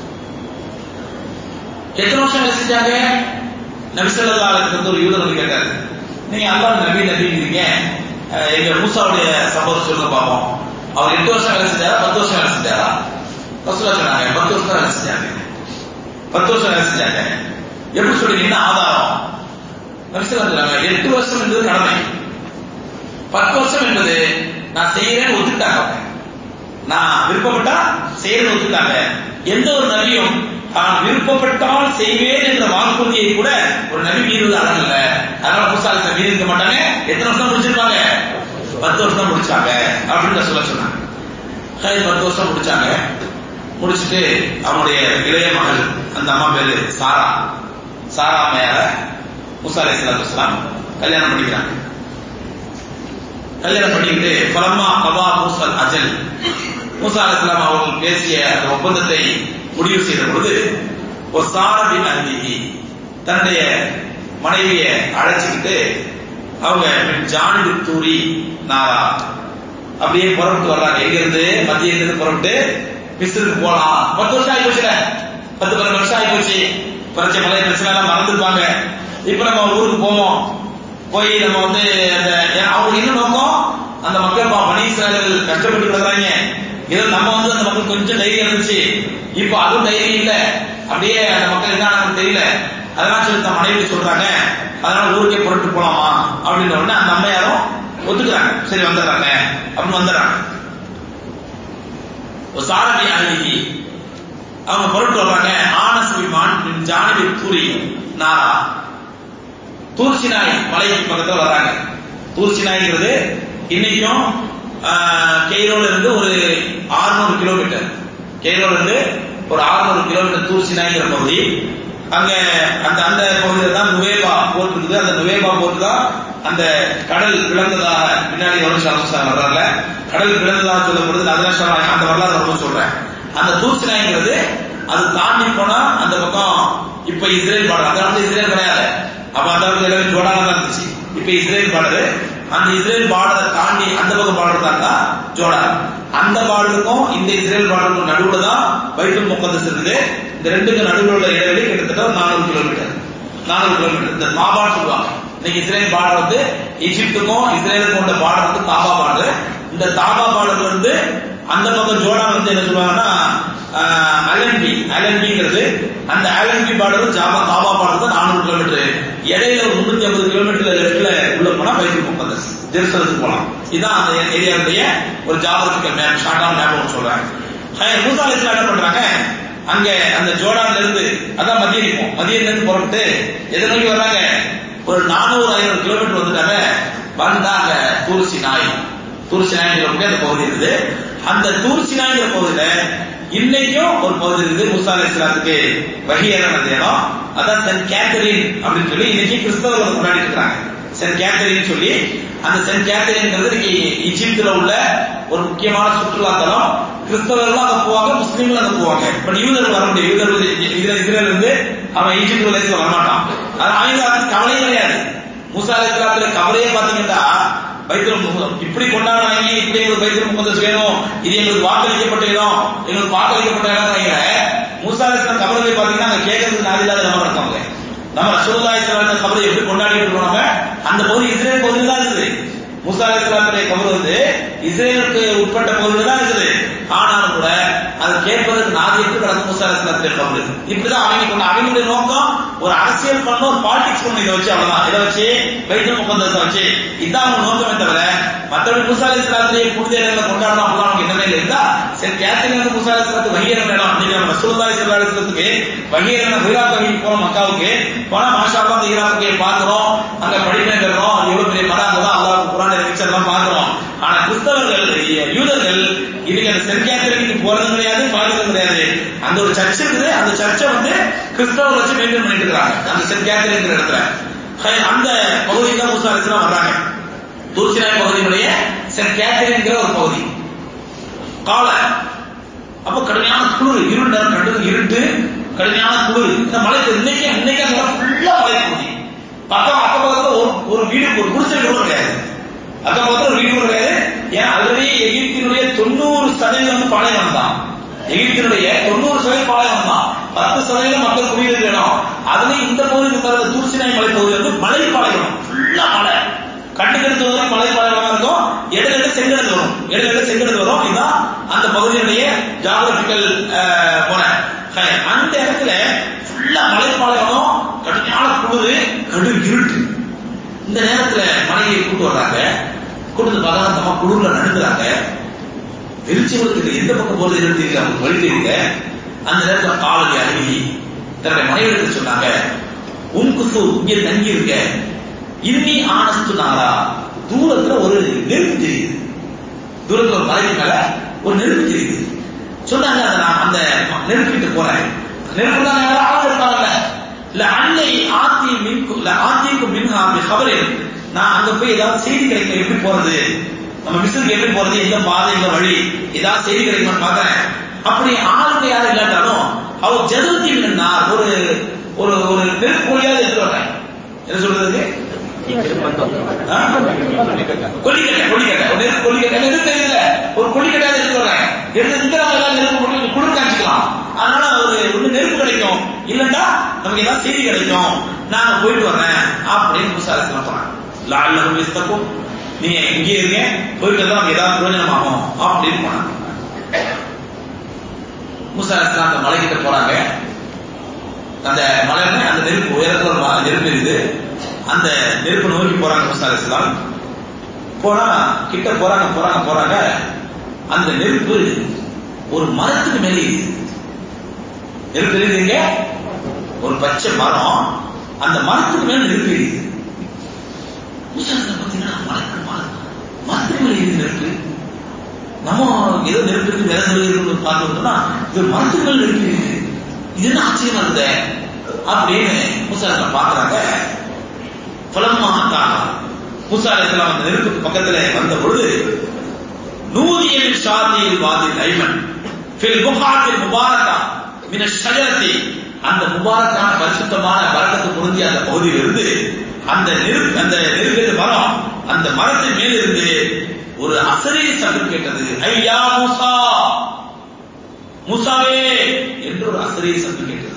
எத்தனை வருஷம் வேலை செஞ்சாங்க நபிசல்லா இருந்து ஒரு யூதர் வந்து கேட்டாரு நீங்க அல்லாஹ் நபி நபிங்கிறீங்க எங்க மூசாவுடைய சம்பவம் சொல்லுங்க பார்ப்போம் அவர் எட்டு வருஷம் வேலை செஞ்சாரா பத்து வருஷம் வேலை செஞ்சாரா ரசூலா சொன்னாங்க பத்து வருஷம் வேலை செஞ்சாங்க பத்து வருஷம் வேலை செஞ்சாங்க எப்படி சொல்றீங்க என்ன ஆதாரம் நபிசல்லா சொல்றாங்க எட்டு வருஷம் என்பது கடமை பத்து வருஷம் என்பது நான் செய்யறேன்னு ஒத்துக்கிட்டாங்க நான் விருப்பப்பட்டா செய்யறேன்னு ஒத்துக்கிட்டாங்க எந்த ஒரு நபியும் தான் விருப்பப்பட்டால் செய்வேன் என்ற வாக்குறுதியை கூட ஒரு நபி மீறுவது அழகல்ல அதனால புதுசாக மீறி இருக்க மாட்டாங்க எத்தனை வருஷம் முடிச்சிருப்பாங்க பத்து வருஷம் முடிச்சாங்க அப்படின்னு சொல்ல சொன்னாங்க பத்து வருஷம் முடிச்சாங்க முடிச்சுட்டு அவனுடைய இளைய மகள் அந்த அம்மா பேரு சாரா சாரா அம்மையார முசா அலி சலாத்து கல்யாணம் பண்ணிக்கிறாங்க கல்யாணம் பண்ணிக்கிட்டு பலமா கபா மூசல் அஜல் மூசா அலிஸ்லாம் அவர்கள் பேசிய அந்த ஒப்பந்தத்தை முடிவு செய்த பொழுது ஒரு சாரபின் அந்திகி தன்னுடைய மனைவியை அழைச்சிக்கிட்டு அவங்க ஜானு தூரி நாரா அப்படியே புறப்பட்டு வர்றாங்க எங்க இருந்து மத்திய இருந்து புறப்பட்டு மிஸ்ருக்கு போலாம் பத்து வருஷம் ஆகி போச்சுல பத்து பன்னெண்டு வருஷம் ஆகி போச்சு பிரச்சனை மலை பிரச்சனை எல்லாம் மறந்துருப்பாங்க இப்ப நம்ம ஊருக்கு போவோம் போய் நம்ம வந்து அந்த அவங்க என்ன நோக்கம் அந்த மக்கள் பனீஸ்வரர்கள் கஷ்டப்பட்டு கிடக்குறாங்க இதை நம்ம வந்து அந்த மக்கள் கொஞ்சம் தைரியம் இருந்துச்சு இப்போ அதுவும் தைரியம் இல்ல அப்படியே அந்த மக்கள் என்ன நமக்கு தெரியல அதெல்லாம் சொல்லி தன் மனைவி சொல்றாங்க அதனால ஊருக்கே புரட்டு போலாமா அப்படின்ற உடனே அந்த அம்மையாரும் ஒத்துக்கிறாங்க சரி வந்துடுறாங்க அப்படின்னு வந்துடுறாங்க ஒரு சாரதி அழகி அவங்க புரட்டு வர்றாங்க ஆனஸ் விமான் ஜானவி தூரி நாரா தூர்சினாய் மலைக்கு பக்கத்துல வர்றாங்க தூர்சினாய்ங்கிறது இன்னைக்கும் கெய்ரோல இருந்து ஒரு 600 கிலோமீட்டர் கெய்ரோல இருந்து ஒரு 600 கிலோமீட்டர் தூர்சினாய்ங்கிற பகுதி அங்க அந்த அந்த பகுதியில தான் நுவேபா போர்ட் இருக்குது அந்த நுவேபா போர்ட் தான் அந்த கடல் பிளந்ததாக பின்னாடி வரும் சாமசார் வர்றாருல கடல் பிளந்ததாக சொல்லப்படுது அதனால அந்த வரலாறு வரும்போது சொல்றேன் அந்த தூர்சினாய்ங்கிறது அது தாண்டி போனா அந்த பக்கம் இப்ப இஸ்ரேல் பார்டர் அந்த காலத்துல இஸ்ரேல் கிடையாது அப்ப அந்த காலத்துல எல்லாமே ஜோர்டான் தான் இருந்துச்சு இப்ப இஸ்ரேல் பார்டர் அந்த இஸ்ரேல் பார்டரை தாண்டி அந்த பக்கம் பார்டர் தான் தான் ஜோர்டான் அந்த பார்டருக்கும் இந்த இஸ்ரேல் பார்டருக்கும் நடுவுல தான் பைத்துல் முகந்தஸ் இருக்குது இந்த ரெண்டுக்கும் நடுவுல உள்ள இடைவெளி கிட்டத்தட்ட ஒரு நானூறு கிலோமீட்டர் நானூறு கிலோமீட்டர் இந்த தாபான்னு சொல்லுவாங்க இன்னைக்கு இஸ்ரேல் பார்டர் வந்து எகிப்துக்கும் இஸ்ரேலுக்கும் உள்ள பார்டர் வந்து தாபா பார்டர் இந்த தாபா பார்டர்ல இருந்து அந்த பக்கம் ஜோர்டான் வந்து என்ன சொல்லுவாங்கன்னா அலன்பி அலன்பிங்கிறது அந்த அலன்பி பார்டரும் ஜாபா தாபா பார்டர் தான் நானூறு கிலோமீட்டர் இடையில ஒரு முன்னூத்தி ஐம்பது கிலோமீட்டர் லெஃப்ட்ல உள்ள போனா பைபிள் முகந்தஸ் ஜெருசலத்துக்கு போலாம் இதுதான் அந்த ஏரியாவுடைய ஒரு ஜாகிரபிக்கல் மேப் ஷார்ட்டான மேப் ஒன்று சொல்றாங்க மூசா அலிஸ்லாம் என்ன பண்றாங்க அங்க அந்த ஜோர்டான்ல இருந்து அதான் மதியம் இருக்கும் மதியம் இருந்து புறப்பட்டு எதை நோக்கி வர்றாங்க ஒரு நானூறு ஐநூறு கிலோமீட்டர் வந்துட்டாங்க வந்தா அங்க தூர்சி நாய் தூர்சி நாய்ங்கிற அந்த பகுதி இருக்குது அந்த தூர்சி நாய்ங்கிற பகுதியில இன்னைக்கும் ஒரு பகுதி இருக்குது முசா அலி இஸ்லாத்துக்கு வகியரான இடம் அதான் சென்ட் கேத்தரின் அப்படின்னு சொல்லி இன்னைக்கு கிறிஸ்தவர்கள் கொண்டாடிட்டு இருக்காங்க சென்ட் கேத்தரின் சொல்லி அந்த சென்ட் கேத்தரின்ங்கிறது இன்னைக்கு இஜிப்துல உள்ள ஒரு முக்கியமான சுற்றுலா தலம் கிறிஸ்தவர்கள் அங்க போவாங்க முஸ்லீம்கள் அங்க போவாங்க பட் யூதர்கள் வர முடியும் யூதர்கள் இதுல இஸ்ரேல் இருந்து அவன் ஈஜிப்ட் வயசுல வரமாட்டான் அது அவங்க கவலையே கிடையாது மூசா அலி இஸ்லாத்துல கவலையே பாத்தீங்கன்னா பைத்தல் முகம் இப்படி கொண்டாடுறாங்க இப்படி எங்களுக்கு பைத்தல் முகந்தஸ் வேணும் இது எங்களுக்கு வாக்களிக்கப்பட்ட இடம் எங்களுக்கு வாக்களிக்கப்பட்ட இடம் மூசா அலி இஸ்லாம் கவலை பாத்தீங்கன்னா அங்க கேட்கறதுக்கு நாள் இல்லாத நம்ம இருக்காங்க நம்ம ரசூல்லா இஸ்லாத்த கபரை எப்படி கொண்டாடிட்டு இருக்கோம் அந்த பகுதி இஸ்ரேல் பகுதியில் தான் இருக்குது மூசா அலி இஸ்லாத்துடைய கபர் வந்து இஸ்ரேலுக்கு உட்பட்ட பகுதியில் தான் இருக்குது ஆனாலும் கூட அது கேட்பதற்கு நாதியத்து கடந்து மூசா அலி இஸ்லாத்துடைய கபர் இப்படிதான் அவங்க கொண்டு அவங்களுடைய நோக்கம் ஒரு அரசியல் பண்ண ஒரு பாலிடிக்ஸ் பண்ண இதை வச்சு அவ்வளவுதான் இதை வச்சு வைத்திய முகந்தத்தை வச்சு இதான் அவங்க நோக்கமே தவிர மற்றபடி மூசா அலி இஸ்லாத்துடைய புனித இடங்களை கொண்டாடணும் அப்படிலாம் அவங்க என்னவே இல்லை இருந்தா சரி கேத்தரின் வந்து மூசா அலி இஸ்லாத்து வகியரம் வேணும் இன்னைக்கு நம்ம ரசூல்லா இஸ்லாத்துக்கு வகியரம் ஈராக் வகி போறோம் மக்காவுக்கு போனா மாஷா அல்லா அந்த ஈராக்கு பாக்குறோம் அங்க படிப்பை பெறணும் அது எவ்வளவு பெரிய மரம் அங்கதான் அல்லாஹ் குரான் ரிக்சர் எல்லாம் பாக்குறோம் ஆனா கிறிஸ்தவர்கள் யூதர்கள் இதுக்கு அந்த சென்ட் கேத்தரிக்கு போறது கிடையாது பாக்குறது கிடையாது அந்த ஒரு சர்ச் இருக்குது அந்த சர்ச்சை வந்து கிறிஸ்தவர்கள் வச்சு மெயின்டைன் பண்ணிட்டு இருக்காங்க அந்த சென்ட் கேத்தரிங்கிற இடத்துல அந்த பகுதிக்கு தான் மூசா அலிஸ்லாம் வர்றாங்க தூர்சினாய் பகுதியினுடைய சென்ட் கேத்தரின்கிற ஒரு பகுதி கால அப்ப கடுமையான குளிர் இருண்ட கடு இருட்டு கடுமையான குளிர் இந்த மலை இன்னைக்கு இன்னைக்கு அந்த ஃபுல்லா மலை பகுதி பக்கம் அக்கப்பக்கத்துல ஒரு ஒரு வீடு ஒரு குடிசை கூட கிடையாது அக்கப்பக்கத்துல ஒரு வீடு கூட கிடையாது ஏன் ஆல்ரெடி எகிப்தினுடைய தொண்ணூறு சதவீதம் வந்து பாலைவனம் தான் எகிப்தினுடைய தொண்ணூறு சதவீதம் பாலைவனம் தான் பத்து சதவீதம் மக்கள் குடியிருக்க இடம் அதுலயும் இந்த பகுதிக்கு தர தூர்சினாய் மலை பகுதி வந்து மலை பாலைவனம் ஃபுல்லா மலை கண்ணுக்கு எடுத்து வரும் மலை பாலைவனமா இருக்கும் இடையில செங்கடல் வரும் இடையில செங்கடல் வரும் இதுதான் அந்த பகுதியினுடைய ஜாகிரபிக்கல் போன அந்த இடத்துல ஃபுல்லா மலை பாலைவனம் கடுமையான குளிர் கடு இருட்டு இந்த நேரத்துல மனைவியை கூட்டு வர்றாங்க கூட்டு பார்த்தா அந்த அம்மா குளிர்ல நடுங்குறாங்க வெளிச்சவங்களுக்கு எந்த பக்கம் போறது என்னன்னு தெரியல அவங்க வழி தெரியல அந்த நேரத்துல காலடி அருகி தன்னுடைய மனைவிடத்தில் சொன்னாங்க உன் குசு இங்கே தங்கி இருக்க இன்னி ஆனஸ்து நாரா தூரத்துல ஒரு நெருப்பு தெரியுது தூரத்துல ஒரு மலைக்கு மேல ஒரு நெருப்பு தெரியுது சொன்னாங்க அதை நான் அந்த நெருப்பிட்டு போறேன் நெருப்பு தான் ஆள் இருப்பாங்கல்ல இல்ல அன்னை ஆத்தி மின் இல்ல ஆத்திக்கு மின் ஆத்தி கபரில் நான் அங்க போய் ஏதாவது செய்தி கிடைக்கும் எப்படி போறது நம்ம மிஸ்ருக்கு எப்படி போறது எந்த பாதை எந்த வழி ஏதாவது செய்தி கிடைக்குமான்னு பாக்குறேன் அப்படி ஆளுங்க யாரும் இல்லாட்டாலும் அவர் ஜதுத்தி மின்னார் ஒரு ஒரு ஒரு நெருப்பொழியாவது எடுத்து வர்றேன் என்ன சொல்றதுக்கு கொல்லிக்கட்டை கொல்லிக்கட்டை ஒரு நெருப்பு கொல்லிக்கட்டை எதுவும் தெரியல ஒரு கொல்லிக்கட்டையாவது எடுத்து வர்றேன் எடுத்து இந்த நம்ம ஏதாவது நெருப்பு கொண்டு குளிர் காமிச்சுக்கலாம் அதனால ஒரு ஒண்ணு நெருப்பு கிடைக்கும் இல்லன்னா நமக்கு ஏதாவது செய்தி கிடைக்கும் நாங்க போயிட்டு வர்றேன் அப்படின்னு விசாரிச்சு போறேன் லால்லம் விஸ்தக்கும் நீங்க இங்கே இருங்க போயிட்டு தான் நமக்கு ஏதாவது பிரயோஜனமாகும் அப்படின்னு போனாங்க மூசா அலிஸ்லாம் அந்த மலைக்கிட்ட போறாங்க அந்த மலைன்னு அந்த நெருப்பு உயரத்துல ஒரு ம- நெருப்பு இருக்குது அந்த நெருப்பு நோக்கி போறாங்க மூசா அலிஸ்லாம் போனா கிட்ட போறாங்க போறாங்க போறாங்க அந்த நெருப்பு ஒரு மரத்துக்கு மேலே இருக்குது நெருப்பு இருக்குதுங்க ஒரு பச்சை மரம் அந்த மரத்துக்கு மேல நெருப்பு இருக்குது மூசா அலிஸ்லாம் பாத்தீங்கன்னா மரத்துக்கு மரம் மரத்துக்கு மேல இருக்குது நெருப்பு நம்ம ஏதோ நெருப்பு இருக்கு விதை இருக்கு பார்த்து வந்தோம்னா இது மரத்துக்கு மேல நெருப்பு இருக்குது இது என்ன ஆச்சரியமா இருந்த அப்படின்னு மூசா அலிஸ்லாம் பாக்குறாங்க பலமா தான் மூசா அலிஸ்லாம் அந்த நெருப்புக்கு பக்கத்துல வந்த பொழுது நூதியின் ஷாதியில் வாதில் ஐமன் ஃபில் புகாத்தில் முபாரக்கா மின ஷஜரத்தி அந்த முபாரக்கான பரிசுத்தமான வரக்கத்து பொருந்திய அந்த பகுதியிலிருந்து அந்த நெருப்பு அந்த நெருப்பு மரம் அந்த மரத்தின் மேலிருந்து ஒரு அசரீ சத்தம் கேட்டது ஐயா மூசா மூசாவே என்று ஒரு அசரீ சத்தம் கேட்டது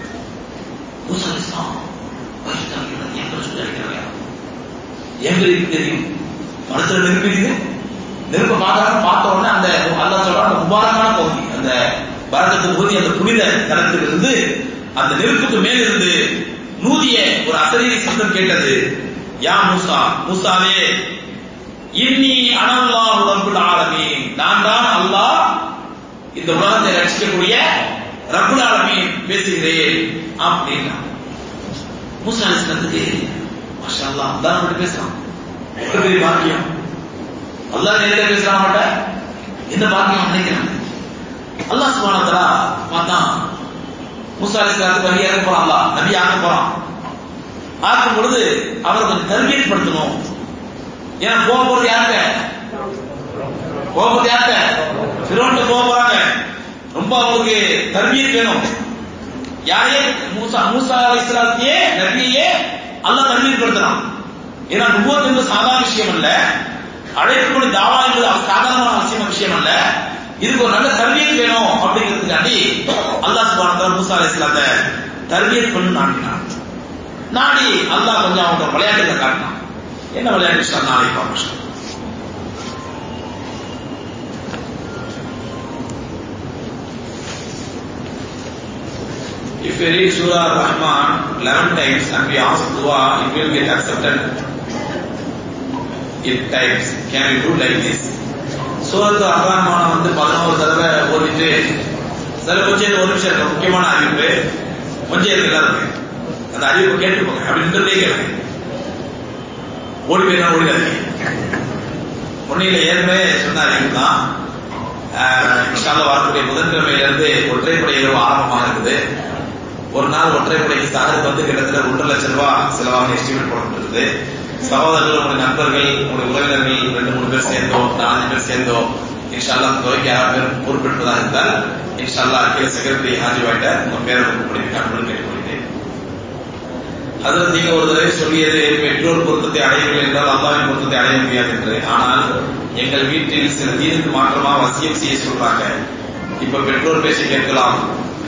மூசா இஸ்லாம் பயந்தாங்க எங்க சொல்லி அடிக்கிறாங்க எங்களுக்கு தெரியும் மனசுல நெருப்பு இருக்குது நெருப்பை பார்க்கறாங்க பார்த்த உடனே அந்த அல்லாஹ் சொல்றான் அந்த முபாரக்கான பகுதி அந்த பரக்கத்து பகுதி அந்த புனித தலத்திலிருந்து அந்த நெருப்புக்கு மேல் இருந்து நூதிய ஒரு அசரீரி சத்தம் கேட்டது யா மூசா மூசாவே இன்னி அனல்லாஹு ரப்புல் ஆலமீன் நான் தான் அல்லாஹ் இந்த உலகத்தை ரட்சிக்கக்கூடிய ரப்புல் ஆலமீன் பேசுகிறேன் அப்படின்னா மூசா அலிஸ்லத்துக்கு மாஷா அல்லாஹ் அல்லாஹ் நம்மகிட்ட பேசுறான் எவ்வளவு பெரிய பாக்கியம் அல்லாஹ் நேரடியாக பேசுறான் அவன்கிட்ட என்ன பாக்கியம் நினைக்கிறாங்க அல்லாஹ் சுப்ஹானஹு வ தஆலா பார்த்தான் மூசா அலைஹிஸ்ஸலாத்துக்கு வழி ஆக்க போறான் அல்லாஹ் நபி ஆக்க போறான் ஆக்கும் பொழுது அவரை கொஞ்சம் தர்பியத் படுத்தணும் ஏன்னா போக போறது யாருங்க போக போறது யாருங்க ஃபிரோன்ட்ட போக போறாங்க ரொம்ப அவங்களுக்கு தர்பியத் வேணும் யாரையே மூசா மூசா அலைஹிஸ்ஸலாத்தையே நபியே அல்லாஹ் தர்பியத் படுத்துறான் ஏன்னா நுபுவத் என்பது சாதாரண விஷயம் அல்ல அழைப்புப்படி தாவா என்பது அது சாதாரணமான அவசியமான விஷயம் அல்ல இதுக்கு ஒரு நல்ல தர்பியத் வேணும் அப்படிங்கிறதுக்காண்டி அல்லாஹ் சுப்ஹானஹு வ தஆலா மூசா அலைஹிஸ்ஸலாத்தை தர்பியத் பண்ணு நாடினான் நாடி அல்லாஹ் கொஞ்சம் அவங்க விளையாட்டுல காட்டினான் என்ன விளையாட்டு விஷயம் நாளைக்கு பார்ப்போம் If we read Surah Rahman 11 times and we ask dua, it will get accepted in times. Can we do like this? Surat அர்ரஹ்மான வந்து பதினோரு தடவை ஓதிட்டு சில கொஞ்சம் ஒரு நிமிஷம் இருக்கு முக்கியமான அறிவிப்பு கொஞ்சம் இருக்கு எல்லாருமே அந்த அறிவிப்பு கேட்டு போங்க அப்படி நின்றுட்டே கேளுங்க ஓடி போயிடலாம் ஓடிடாதீங்க பொன்னியில ஏற்கனவே சொன்ன அறிவிப்பு தான் இன்ஷால்ல வரக்கூடிய புதன்கிழமையில இருந்து ஒற்றைப்படை இரவு ஆரம்பமாக இருக்குது ஒரு நாள் ஒற்றைப்படை சகருக்கு வந்து கிட்டத்தட்ட ஒன்றரை லட்சம் ரூபாய் செலவாக எஸ்டிமேட் போடப்பட்டிருக்குது சகோதரர்கள் உங்களுடைய நண்பர்கள் உங்களுடைய உறவினர்கள் ரெண்டு மூணு பேர் சேர்ந்தோ நாலஞ்சு பேர் சேர்ந்தோ இன்ஷால்லா அந்த தொகைக்கு யாராவது பேர் பொறுப்பெடுப்பதாக இருந்தால் இன்ஷால்லா கீழே செக்ரட்டரி ஹாஜிவாயிட்ட உங்க பேரை கொடுக்கப்படுது கண்டுபிடி கேட்டுக்கொள்கிறேன் அதில் நீங்க ஒரு தடவை சொல்லியது பெற்றோர் பொருத்தத்தை அடையவில்லை என்றால் அல்லாவின் பொருத்தத்தை அடைய முடியாது என்று ஆனால் எங்கள் வீட்டில் சில தீனுக்கு மாற்றமா வசியம் செய்ய சொல்றாங்க இப்ப பெற்றோர் பேசி கேட்கலாம்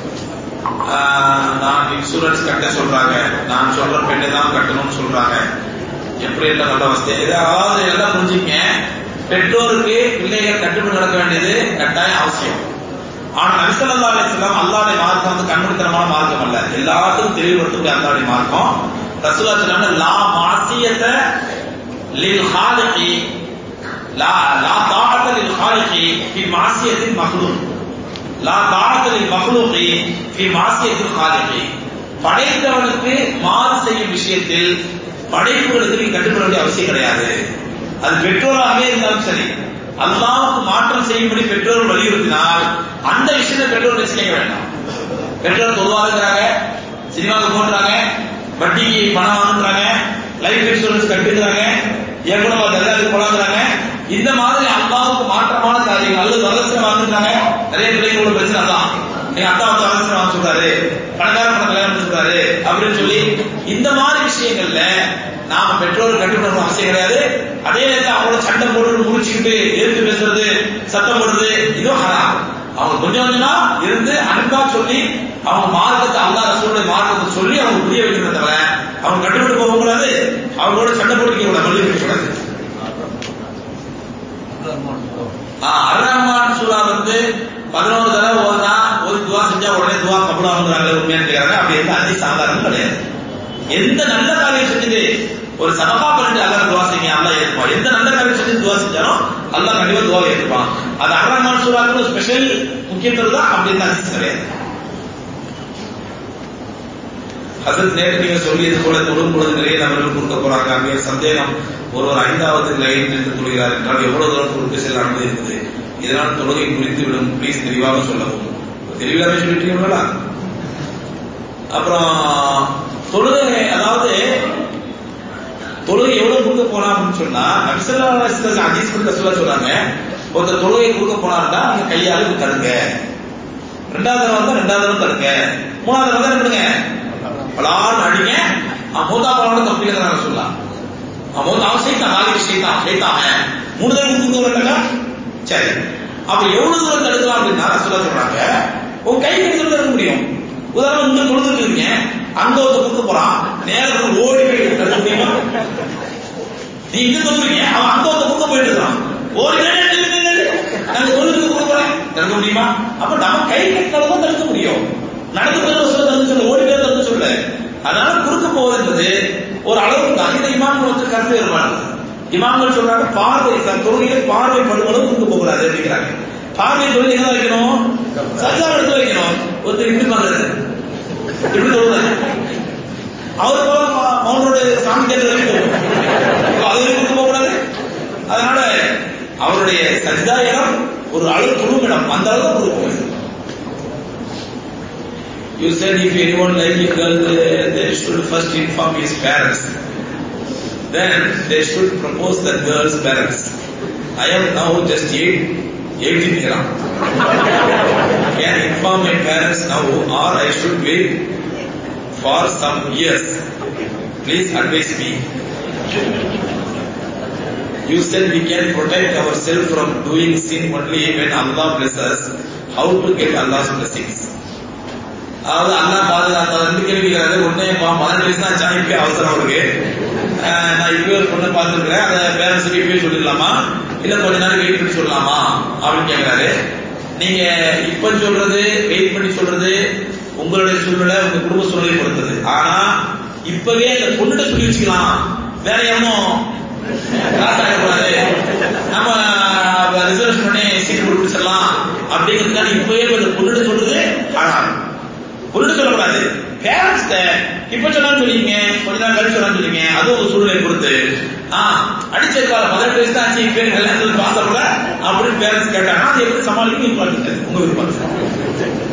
ஆஹ், நான் இன்சூரன்ஸ் கட்ட சொல்றாங்க நான் சொல்ற பெண்ணை தான் கட்டணும்னு சொல்றாங்க எப்படி எல்லாம் நல்ல வசதி இது அதாவது எல்லாம் புரிஞ்சுங்க பெற்றோருக்கு பிள்ளைகள் கட்டுப்பட்டு நடக்க வேண்டியது கட்டாயம் அவசியம் ஆனா நபிசல்லா அலிஸ்லாம் அல்லாடைய மார்க்கம் வந்து கண்மூடித்தனமான மார்க்கம் அல்ல எல்லாத்துக்கும் தெளிவுபடுத்தக்கூடிய அல்லாடைய மார்க்கம் ரசூலா சொன்னாங்க லா மாசியத்த லில் ஹாலிகி லா லா தாஅத்த லில் ஹாலிகி ஃபி மாசியத்தில் மக்லூக் லா தாஅத்த லில் மக்லூகி ஃபி மாசியத்தில் ஹாலிகி படைத்தவனுக்கு மாறு செய்யும் விஷயத்தில் படைப்புகளுக்கு நீ கட்டுப்பட வேண்டிய அவசியம் கிடையாது அது பெற்றோராகவே இருந்தாலும் சரி அல்லாவுக்கு மாற்றம் செய்யும்படி பெற்றோர் வலியுறுத்தினால் அந்த விஷயத்தை பெற்றோர் நிச்சயிக்க வேண்டாம் பெற்றோர் தொழுவாங்கிறாங்க சினிமாவுக்கு போடுறாங்க வட்டிக்கு பணம் வாங்குறாங்க லைஃப் இன்சூரன்ஸ் கட்டுக்கிறாங்க ஏற்கனவே தர்காவுக்கு போலாங்கிறாங்க இந்த மாதிரி அல்லாவுக்கு மாற்றமான காரியங்கள் அல்லது வரதட்சணை வாங்குறாங்க நிறைய பிள்ளைங்களோட பிரச்சனை தான் எங்க அத்தா வந்து வரதட்சணை வாங்க சொல்றாரு பணக்கார பணம் கல்யாணம் பண்ண சொல்றாரு அப்படின்னு சொல்லி இந்த மாதிரி விஷயங்கள்ல நாம பெற்றோர் கட்டுப்படணும் அவசியம் கிடையாது அதே நேரத்தில் அவங்களோட சண்டை போட்டு முடிச்சுக்கிட்டு எதிர்த்து பேசுறது சத்தம் போடுறது இதுவும் ஹராம் அவங்க கொஞ்சம் கொஞ்சமா இருந்து அன்பா சொல்லி அவங்க மார்க்கத்தை அல்லா ரசூலுடைய மார்க்கத்தை சொல்லி அவங்க புரிய வைக்கிறத தவிர அவங்க கட்டுப்பட்டு போக கூடாது அவங்களோட சண்டை போட்டு கூடாது மல்லி வைக்க கூடாது அர்ரஹ்மான் சூரா வந்து பதினோரு தடவை ஓதுனா ஓதி துவா கபுலாங்கிறாங்க உண்மையான கேட்கறாங்க அப்படி எந்த அதி சாதாரணம் கிடையாது எந்த நல்ல காரியம் செஞ்சது ஒரு சமகா பண்ணிட்டு அல்லாஹ் துவா செய்யுங்க அல்லாஹ் ஏற்றுப்பான் எந்த நல்ல காரியம் செஞ்சு துவா செஞ்சாலும் அல்லாஹ் கண்டிப்பா துவா ஏற்றுப்பான் அது அர்ரஹ்மான் சூராக்கு ஸ்பெஷல் முக்கியத்துவம் தான் அப்படி எந்த அதிசயம் கிடையாது ஹசரத் நேற்று நீங்க சொல்லியது போல தொழும் பொழுது நிறைய நபர்கள் கொடுக்க போறாங்க அங்கே சந்தேகம் ஒருவர் ஐந்தாவது லைன் நின்று தொழுகிறார் என்றால் எவ்வளவு தூரம் கொடுத்து செல்ல அனுமதி இருக்குது இதனால் தொழுகை குறித்து விடும் ப்ளீஸ் தெளிவாக சொல்லவும் தெளிவாக சொல்லிட்டீங்களா அப்புறம் தொழுகை அதாவது தொழுகை எவ்வளவு கொடுக்க போலாம் அப்படின்னு சொன்னா அபிசல்லா அஜீஸ் கொடுக்க சொல்ல சொல்றாங்க ஒருத்தர் தொழுகை கொடுக்க போனாருன்னா நீங்க கையால தடுங்க ரெண்டாவது தடவை வந்தா ரெண்டாவது தடவை தடுங்க மூணாவது தடவை என்ன பண்ணுங்க பலான்னு அடிங்க மூத்தா பலான்னு தப்பிக்கிறாங்க சொல்லலாம் மூத்தா அவன் செய்தான் நாளைக்கு செய்தான் செய்தாம மூணு தடவை கொடுக்க வரலங்க சரி அப்ப எவ்வளவு தூரம் தடுக்கலாம் அப்படின்னா சொல்ல சொல்றாங்க உன் கை கடிதம் இருக்க முடியும் உதாரணம் இங்க கொடுத்துட்டு இருக்கீங்க அங்க ஒருத்த கொடுக்க போறான் நேரத்தில் ஓடி போய் தடுக்க முடியுமா நீ இங்க சொல்றீங்க அவன் அங்க ஒருத்த கொடுக்க போயிட்டு இருக்கான் ஓடி நாங்க தொழிலுக்கு கொடுக்க போறேன் தடுக்க முடியுமா அப்ப நம்ம கை கட்டினாலும் தடுக்க முடியும் நடந்து போய் சொல்ல தடுக்க சொல்ல ஓடி பேர் தடுக்க சொல்ல அதனால குறுக்க போவது என்பது ஒரு அளவுக்கு தான் இதை இமாம்கள் வந்து கருத்து வேறுபாடு இமாம்கள் சொல்றாங்க பார்வை தொழுகையில பார்வை படுவதும் குறுக்க போகக்கூடாது அப்படிங்கிறாங்க பார்வை தொழில் எங்க வைக்கணும் சரியான இடத்துல வைக்கணும் ஒருத்தர் இப்படி பாக்குறது இப்படி தொழுது அவர் போல அவங்களோட சாமி கேட்டு அது குறுக்க போகக்கூடாது அதனால அவருடைய சஜிதா இடம் ஒரு அளவு குழுவும் இடம் அந்த அளவு குறுக்க போகுது You said if anyone like a girl, they, they should first inform his parents. Then they should propose the girl's parents. I am now just eight, 18 gram. Can inform my parents now or I should wait for some years. Please advise me. You said we can protect ourselves from doing sin only when Allah blesses us. How to get Allah's blessings? அதாவது அண்ணா பாதுகாத்த ரெண்டு கேள்வி கேட்கறாரு ஒண்ணு பதினெட்டு வயசு தான் ஆச்சா இப்பயே அவசரம் இருக்கு நான் இப்பயே ஒரு பொண்ணை பார்த்துருக்கிறேன் அதை பேரண்ட்ஸ் இப்பயே சொல்லிடலாமா இல்ல கொஞ்ச நாள் வெயிட் பண்ணி சொல்லலாமா அப்படின்னு கேட்கறாரு நீங்க இப்ப சொல்றது வெயிட் பண்ணி சொல்றது உங்களுடைய சூழ்நிலை உங்க குடும்ப சூழ்நிலை பொறுத்தது ஆனா இப்பவே அந்த பொண்ணுகிட்ட சொல்லி வச்சுக்கலாம் வேற எவனும் கிராஸ் ஆகக்கூடாது நம்ம ரிசர்வேஷன் பண்ணி சீட் போட்டு பிடிச்சிடலாம் அப்படிங்கிறதுக்காக இப்பவே அந்த பொண்ணுகிட்ட சொல்றது ஆனால் பொருள் சொல்லக்கூடாது பேரண்ட்ஸ் இப்ப சொன்னாலும் சொல்லிங்க கொஞ்ச நாள் கழிச்சு சொன்னாலும் சொல்லிங்க அது ஒரு சூழ்நிலை பொறுத்து ஆ அடிச்சிருக்கால பதினெட்டு வயசு தான் ஆச்சு இப்ப கல்யாணத்துல பாசப்பட அப்படின்னு பேரண்ட்ஸ் கேட்டாங்க அது எப்படி சமாளிக்க நீங்க பார்த்துக்காது உங்க விருப்பம்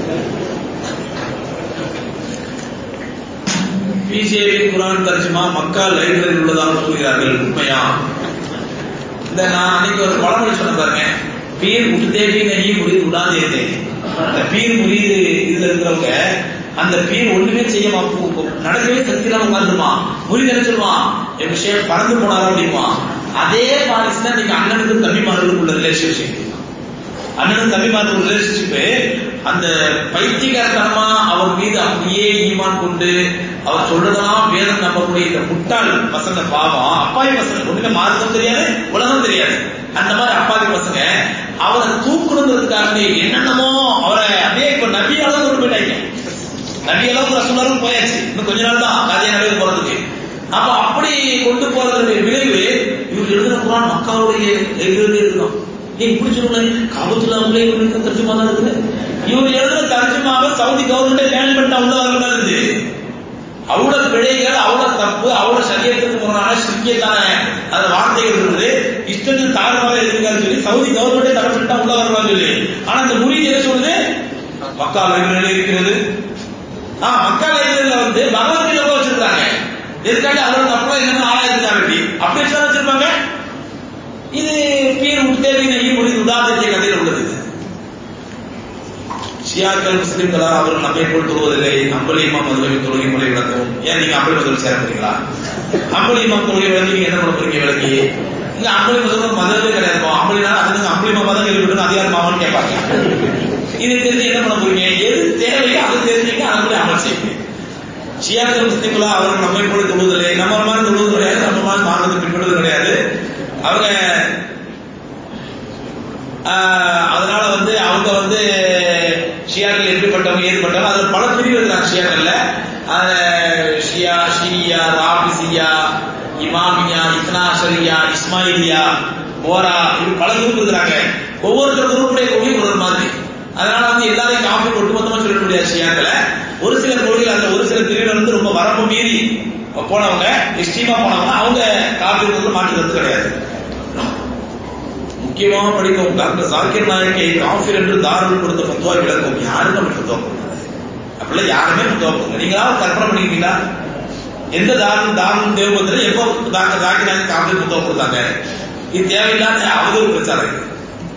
பிஜேபி குரான் தர்ஜுமா மக்கா லைப்ரரி உள்ளதாக சொல்கிறார்கள் உண்மையா இந்த நான் அன்னைக்கு ஒரு பழமொழி சொன்ன பாருங்க பீர் உடுதேவி நெய் முறிது உடாதே அந்த பீர் முறிது இதுல இருக்கிறவங்க அந்த பீர் ஒண்ணுமே செய்ய நடக்கவே சக்தி இல்லாம உட்காந்துருமா முறிது என்ன சொல்லுவான் என் விஷயம் பறந்து போனாரா அப்படிமா அதே பாலிசி தான் நீங்க அண்ணனுக்கும் தம்பிமார்களுக்கும் உள்ள ரிலேஷன்ஷிப் அண்ணனும் தம்பிமார்கள் ரிலேஷன்ஷிப் அந்த பைத்தியகாரத்தனமா அவர் மீது அப்படியே ஈமான் கொண்டு அவர் சொல்றதெல்லாம் வேதம் நம்பக்கூடிய இந்த முட்டாள் பசங்க பாவம் அப்பாவி பசங்க ஒண்ணுமே மார்க்கம் தெரியாது உலகம் தெரியாது அந்த மாதிரி அப்பாவி பசங்க அவரை தூக்கணுங்கிறதுக்காக என்னென்னமோ அவரை அப்படியே இப்ப நபி அளவு கொண்டு போயிட்டாங்க நபி அளவுக்கு ரசூலாலும் போயாச்சு இன்னும் கொஞ்ச நாள் தான் காதிய நடுவில் போறதுக்கு அப்ப அப்படி கொண்டு போறதுடைய விளைவு இவர் எழுதின குரான் மக்காவுடைய எழுதி இருக்கணும் நீ இப்படி சொல்லுங்க காபத்துல்லாமலே இவருக்கு தர்ஜுமா தான் இருக்குது இவர் எழுதின தர்ஜுமாவை சவுதி கவர்மெண்ட் பேன் பண்ணிட்டா உள்ள வரக்கூடாது அவ்வளவு பிழைகள் அவ்வளவு தப்பு அவ்வளவு சரியத்துக்கு முன்னான சிக்கியத்தான அந்த வார்த்தைகள் இருக்குது இஷ்டத்துக்கு தாறுமாற இருக்கான்னு சொல்லி சவுதி கவர்மெண்டே தடை பண்ணிட்டா உள்ள வரக்கூடாது சொல்லி ஆனா இந்த முறியீடு என்ன சொல்லுது மக்கா லைப்ரரி இருக்கிறது ஆ மக்கா லைப்ரரியில வந்து பகவத்கீதை வச்சிருக்காங்க எதுக்காக அதோட தப்புலாம் என்னென்ன ஆளாயிருக்காங்க அப்படி அப்படி வச்சு வச்சிருப்பாங்க இது பீர் தேவி நெய் முடிந்து உதாரணத்தை கதையில் உள்ளது ஷியாக்கள் முஸ்லிம்களா அவர்கள் நம்மை போல் தொழுவதில்லை அம்பலி இமாம் மதுரை தொழுகை முறை விளக்கவும் ஏன் நீங்க அம்பலி மதுரை சேர போறீங்களா அம்பலி இமாம் தொழுகை விளக்கி நீங்க என்ன பண்ண போறீங்க விளக்கி இங்க அம்பலி மதுரை மதவே கிடையாது அம்பலினால அதுக்கு அம்பலி மாமா தான் கேள்விப்பட்டு அதிகார மாமான்னு கேட்பாங்க இதை தெரிஞ்சு என்ன பண்ண போறீங்க எது தேவையோ அதை தெரிஞ்சுக்க அதை அமல் செய்யுங்க ஷியாக்கள் முஸ்லிம்களா அவர்கள் நம்மை போல தொழுவதில்லை நம்ம மாதிரி தொழுவது கிடையாது நம்ம மாதிரி மார்க்கத்தை பின்பற்றுவது கிடையாது அவங்க அதனால வந்து அவங்க வந்து ஷியாக்கள் எப்படிப்பட்டவங்க ஏற்பட்டவங்க அதுல பல பிரிவு இருக்கிறாங்க ஷியாக்கள்ல அஹ் ஷியா ஷியா ராபிசியா இமாமியா இஸ்னாஷரியா இஸ்மாயிலியா போரா இப்படி பல குரூப் இருக்கிறாங்க ஒவ்வொருத்தர் குரூப்புடைய கொள்கை ஒரு மாதிரி அதனால வந்து எல்லாரையும் காப்பி ஒட்டுமொத்தமா சொல்ல முடியாது ஷியாக்களை ஒரு சில கொள்கைகள் அந்த ஒரு சில பிரிவுல வந்து ரொம்ப வரம்பு மீறி போனவங்க எக்ஸ்ட்ரீமா போனவங்க அவங்க காப்பி மாற்றுறது கிடையாது முக்கியமாக படிக்கும் டாக்டர் ஜாக்கிர் நாயக்கை காஃபிர் என்று தாருள் கொடுத்த ஃபத்வா விளக்கும் யாரும் நம்ம ஃபத்வா கொடுத்தாங்க அப்படிலாம் யாருமே ஃபத்வா கொடுங்க நீங்களாவது கற்பனை பண்ணிக்கிறீங்களா எந்த தாருள் தாருள் தேவபத்திர எப்போ டாக்டர் ஜாக்கிர் நாயக் காஃபிர் ஃபத்வா கொடுத்தாங்க இது தேவையில்லாத அவதூறு பிரச்சாரம் இது.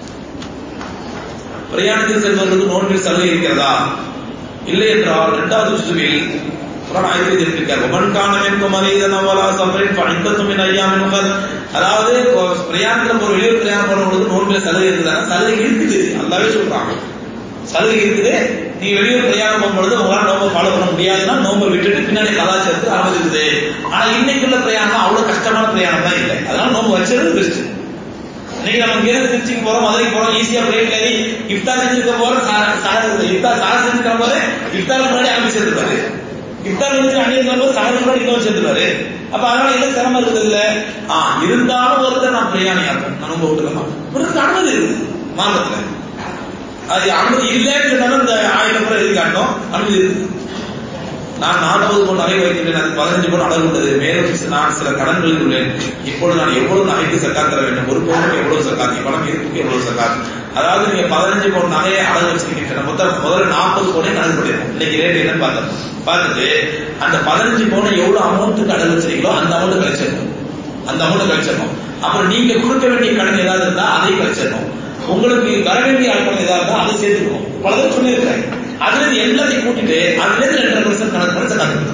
பிரயாணத்தில் செல்வதற்கு நோன்பில் சலுகை இருக்கிறதா இல்லை என்றால் இரண்டாவது சுசுவில் குரான் ஆயத்தில் இருக்கார் ஒமன் காணமென்கும் மனிதன் அவலா சஃபரின் பணிப்பத்தும் என் ஐயாமின் உமர் அதாவது இப்போ பிரயாணத்துல ஒரு வெளியூர் பிரயாணம் பண்ணும்போது நோன்பில் சலுகை இருக்குதானா சலுகை இருக்குது அல்லாவே சொல்றாங்க சலுகை இருக்குது நீங்க வெளியூர் பிரயாணம் போகும்பொழுது உங்களால நோம்பை ஃபாலோ பண்ண முடியாதுன்னா நோம்பை விட்டுட்டு பின்னாடி கலாச்சாரத்துக்கு அனுமதி இருக்குது ஆனா இன்னைக்குள்ள பிரயாணம் அவ்வளவு கஷ்டமான பிரயாணம் தான் இல்லை அதனால நோம்பு வச்சிருது பெஸ்ட் இன்னைக்கு நம்ம இங்க இருந்து திருச்சிக்கு போறோம் மதுரைக்கு போறோம் ஈஸியா பிளேன் ஏறி இஃப்தார் செஞ்சுக்க போறோம் இஃப்தார் சார் செஞ்சுக்கிற போது இஃப்தார் முன்னாடி அனுப்பி சேர்த்துப்பாரு இஃப்தார் வந்து அணியிருக்கிற போது சார் முன்னாடி இங்க சேர்த்துப்பாரு அப்ப அதனால எதுவும் சிரமம் இருக்குது இல்ல ஆ இருந்தாலும் ஒருத்தர் நான் பிரயாணியா இருக்கும் நான் ரொம்ப விட்டுக்கமா ஒருத்தருக்கு அனுமதி இருக்குது மார்க்கத்துல அது அனுமதி இல்லைன்னு சொன்னாலும் இந்த ஆயிரம் பேர் எழுதி காட்டணும் அனுமதி இருக்குது நான் நாற்பது பொன் நகை வைக்கின்றேன் அது பதினஞ்சு பொன் அளவு உள்ளது மேலும் நான் சில கடன்களில் உள்ளேன் இப்பொழுது நான் எவ்வளவு நகைக்கு சக்காத் தர வேண்டும் ஒரு பவுனுக்கு எவ்வளவு சக்காத் பணம் இருப்புக்கு எவ்வளவு சக்காத் அதாவது நீங்க பதினஞ்சு பொன் நகையை அடகு வச்சிருக்கீங்க மொத்தம் முதல்ல நாற்பது பொண்ணை கணக்கு பண்ணிருக்கோம் இன்னைக்கு ரேட் என்னன்னு பார்த்தோம் பார்த்துட்டு அந்த பதினஞ்சு பொண்ணை எவ்வளவு அமௌண்ட்டுக்கு அடகு வச்சிருக்கீங்களோ அந்த அமௌண்ட் கழிச்சிடணும் அந்த அமௌண்ட் கழிச்சிடணும் அப்புறம் நீங்க கொடுக்க வேண்டிய கடன் ஏதாவது இருந்தா அதையும் கழிச்சிடணும் உங்களுக்கு வர வேண்டிய அர்ப்பணம் ஏதாவது இருந்தா அதை சேர்த்துக்கணும் பல தடவை சொல்லியிருக்கிறேன் அதுல இருந்து எல்லாத்தையும் கூட்டிட்டு அதுல இருந்து ரெண்டரை பர்சன்ட் கணக்கு பண்ணி சக்காத்து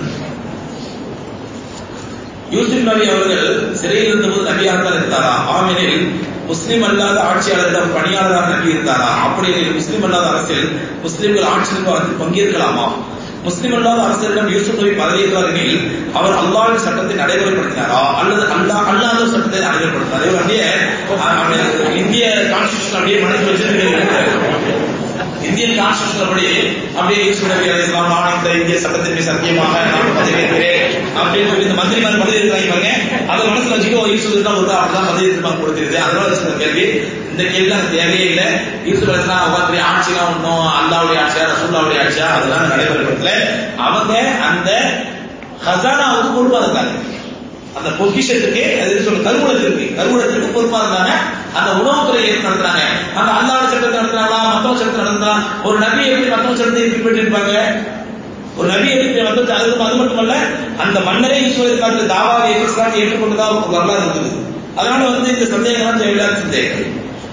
யூசுப் நபி அவர்கள் சிறையில் இருந்தபோது நபியாக தான் இருந்தாரா ஆமெனில் முஸ்லிம் அல்லாத ஆட்சியாளரிடம் பணியாளராக நபி இருந்தாரா அப்படி எனில் முஸ்லிம் அல்லாத அரசில் முஸ்லிம்கள் ஆட்சியில் வந்து பங்கேற்கலாமா முஸ்லிம் அல்லாத அரசரிடம் யூசுப் நபி பதவியேற்றார் எனில் அவர் அல்லாவின் சட்டத்தை நடைமுறைப்படுத்தினாரா அல்லது அல்லா அல்லாத சட்டத்தை நடைமுறைப்படுத்தினார் இவர் அப்படியே அஹ், அப்படியே இந்திய கான்ஸ்டியூஷன் அப்படியே மனசு வச்சிருக்கிறார் இந்தியன் கான்ஸ்டியூஷன் படி அப்படியே யூசுப் நபி அலைஹிஸ்ஸலாம் நான் இந்த இந்திய சட்டத்தின் மீது சத்தியமாக நான் பதவியேற்கிறேன் அப்படின்னு சொல்லி இந்த மந்திரிமார் பதவி இருக்காங்க பாருங்க அதை மனசுல வச்சுக்கோ யூசுப் தான் ஒரு அப்படிதான் பதவி இருப்பாங்க கொடுத்திருது அதனால வச்சுக்கிற கேள்வி இந்த கேள்வி எனக்கு தேவையே இல்லை யூசுப் அலைஹிஸ்ஸலாம் உட்காந்து ஆட்சிலாம் ஒன்றும் அல்லாவுடைய ஆட்சியா ரசூல்லாவுடைய ஆட்சியா அதெல்லாம் நடைமுறைப்படுத்தல அவங்க அந்த ஹசானாவுக்கு பொறுப்பா இருக்காங்க அந்த பொக்கிஷத்துக்கு அது சொல்ல கருவூலத்திற்கு கருவூலத்திற்கு பொறுப்பா இருந்தாங்க அந்த உணவுத்துறை ஏற்று நடத்துறாங்க அந்த அல்லாத சட்டத்தை நடத்துறாங்களா மத்தவங்க சட்டத்தை நடத்துறா ஒரு நபி எப்படி மத்தவங்க சட்டத்தை பின்பற்றி இருப்பாங்க ஒரு நபி எப்படி வந்து அது அது மட்டுமல்ல அந்த மன்னரே ஈஸ்வரர் காலத்தில் தாவாவை இஸ்லாத்தை ஏற்றுக்கொண்டதா ஒரு வரலாறு இருக்குது அதனால வந்து இந்த சந்தேகம்லாம் தேவையில்லாத சந்தேகம்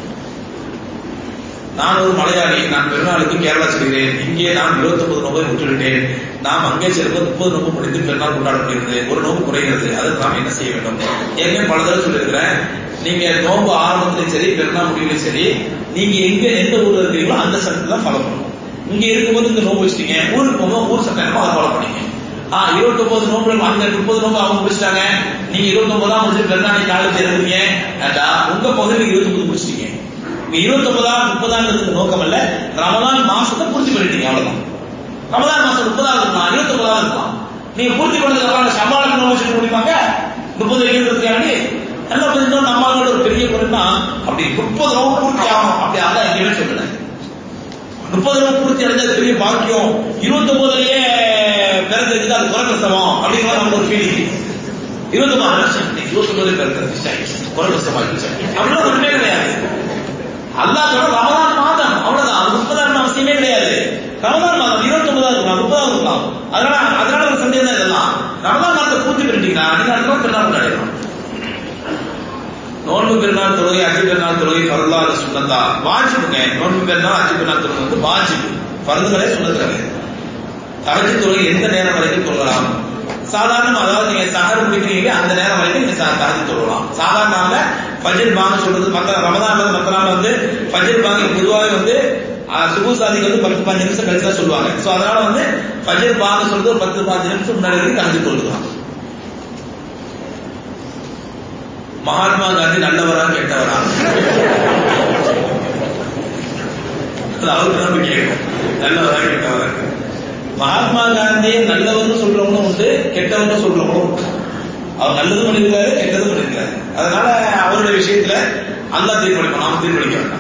நான் ஒரு மலையாளி நான் பெருநாளுக்கு கேரளா செல்கிறேன் இங்கே நான் 29 நோம்பை விட்டுவிட்டேன் நாம் அங்கே செல்வது முப்பது நோம்பு முடிந்து பெருநாள் கொண்டாடப்படுகிறது ஒரு நோம்பு குறைகிறது அதற்கு நாம் என்ன செய்ய வேண்டும் ஏற்கனவே பல தடவை சொல்லியிருக்கிறேன் நீங்க நோம்பு ஆரம்பத்திலையும் சரி பெருநாள் முடிவிலையும் சரி நீங்க எங்க எந்த ஊர்ல இருக்கிறீங்களோ அந்த சட்டத்தை தான் ஃபாலோ பண்ணணும் இங்க இருக்கும்போது இந்த நோம்பு வச்சிட்டீங்க ஊருக்கு போகும்போது ஊர் சட்டம் என்னமோ அதை ஃபாலோ பண்ணீங்க ஆ இருபத்தி ஒன்பது நோம்பு அங்க முப்பது நோம்பு அவங்க முடிச்சிட்டாங்க நீங்க இருபத்தி ஒன்பதாம் முடிச்சு பெருநாள் காலையில் இறங்குறீங்க ஏண்டா, உங்க பகுதியில் இருபத்தி ஒன்பது முடிச்சிட்டீங்க இருபத்தி ஒன்பதாம் முப்பதாங்கிறதுக்கு நோக்கம் அல்ல ரமலான் மாசத்தை பூர்த்தி பண்ணிட்டீங்க அவ்வளவுதான் ரமலான் மாசம் முப்பதாவது இருக்கலாம் இருபத்தி ஒன்பதாவது இருக்கலாம் நீங்க பூர்த்தி பண்ணதுக்கு அப்புறம் சம்பாளம் நோய் வச்சுட்டு முடிப்பாங்க முப்பது இருக்கிறதுக்காண்டி என்ன பண்ணிட்டோம் நம்மளோட ஒரு பெரிய பொருள்னா அப்படி முப்பது நோவு பூர்த்தி ஆகும் அப்படி அல்ல எங்கேயுமே சொல்லல முப்பது நோவு பூர்த்தி அடைஞ்சது பெரிய பாக்கியம் இருபத்தி ஒன்பதுலயே பிறந்திருக்குது அது குறப்பிரசவம் அப்படிங்கிற நமக்கு ஒரு ஃபீலிங் இருபத்தி ஒன்பது வருஷம் இருபத்தி ஒன்பது பிறந்திருச்சு குறப்பிரசவம் அப்படிலாம் ஒண்ணுமே கிடையாது அல்லாஹ் சொல்ற ரமலான் மாதம் அவ்வளவுதான் அது முப்பதாம் அவசியமே கிடையாது ரமலான் மாதம் இருபத்தி ஒன்பதாவது இருக்கலாம் முப்பதாவது இருக்கலாம் அதனால அதனால ஒரு சந்தேகம் தான் இதெல்லாம் ரமலான் மாதத்தை பூர்த்தி பண்ணிட்டீங்கன்னா நீங்க அடுத்த நாள் பெருநாள் கொண்டாடிடலாம் நோன்பு பெருநாள் தொழுகை அஜி பெருநாள் தொழுகை ஃபர்லா அது சுண்ணத்தா வாஜிபுங்க நோன்பு பெருநாள் அஜி பெருநாள் தொழுகை வந்து வாஜிபு ஃபர்துகளே சுண்ணத்து கிடையாது தகஜி தொழுகை எந்த நேரம் வரைக்கும் தொழலாம் சாதாரண அதாவது நீங்க சஹர் முடிக்கிறீங்க அந்த நேரம் வரைக்கும் நீங்க தகஜி தொழலாம் சாதாரண ஃபஜர் பாங்க சொல்றது மத்த ரமதான்ல மத்த நாள் வந்து ஃபஜர் பாங்க பொதுவாக வந்து ஆஹ், சுபு சாதிக்கு வந்து பத்து பாஞ்சு நிமிஷம் கழிச்சு தான் சொல்லுவாங்க சோ அதனால வந்து ஃபஜர் பாங்க சொல்றது ஒரு பத்து பாஞ்சு நிமிஷம் முன்னாடி வரைக்கும் தகஜி தொழுதுலாம் மகாத்மா காந்தி நல்லவரா கெட்டவரா அது அவருக்கு நம்பிக்கை இருக்கும் நல்லவரா கெட்டவரா மகாத்மா காந்தியை நல்லவன்னு சொல்றவங்களும் உண்டு கெட்டவன்னு சொல்றவங்களும் உண்டு அவர் நல்லதும் பண்ணிருக்காரு கெட்டதும் பண்ணிருக்காரு அதனால அவருடைய விஷயத்துல அல்லா தீர்ப்பளிப்போம் நாம தீர்ப்பளிக்க வேண்டாம்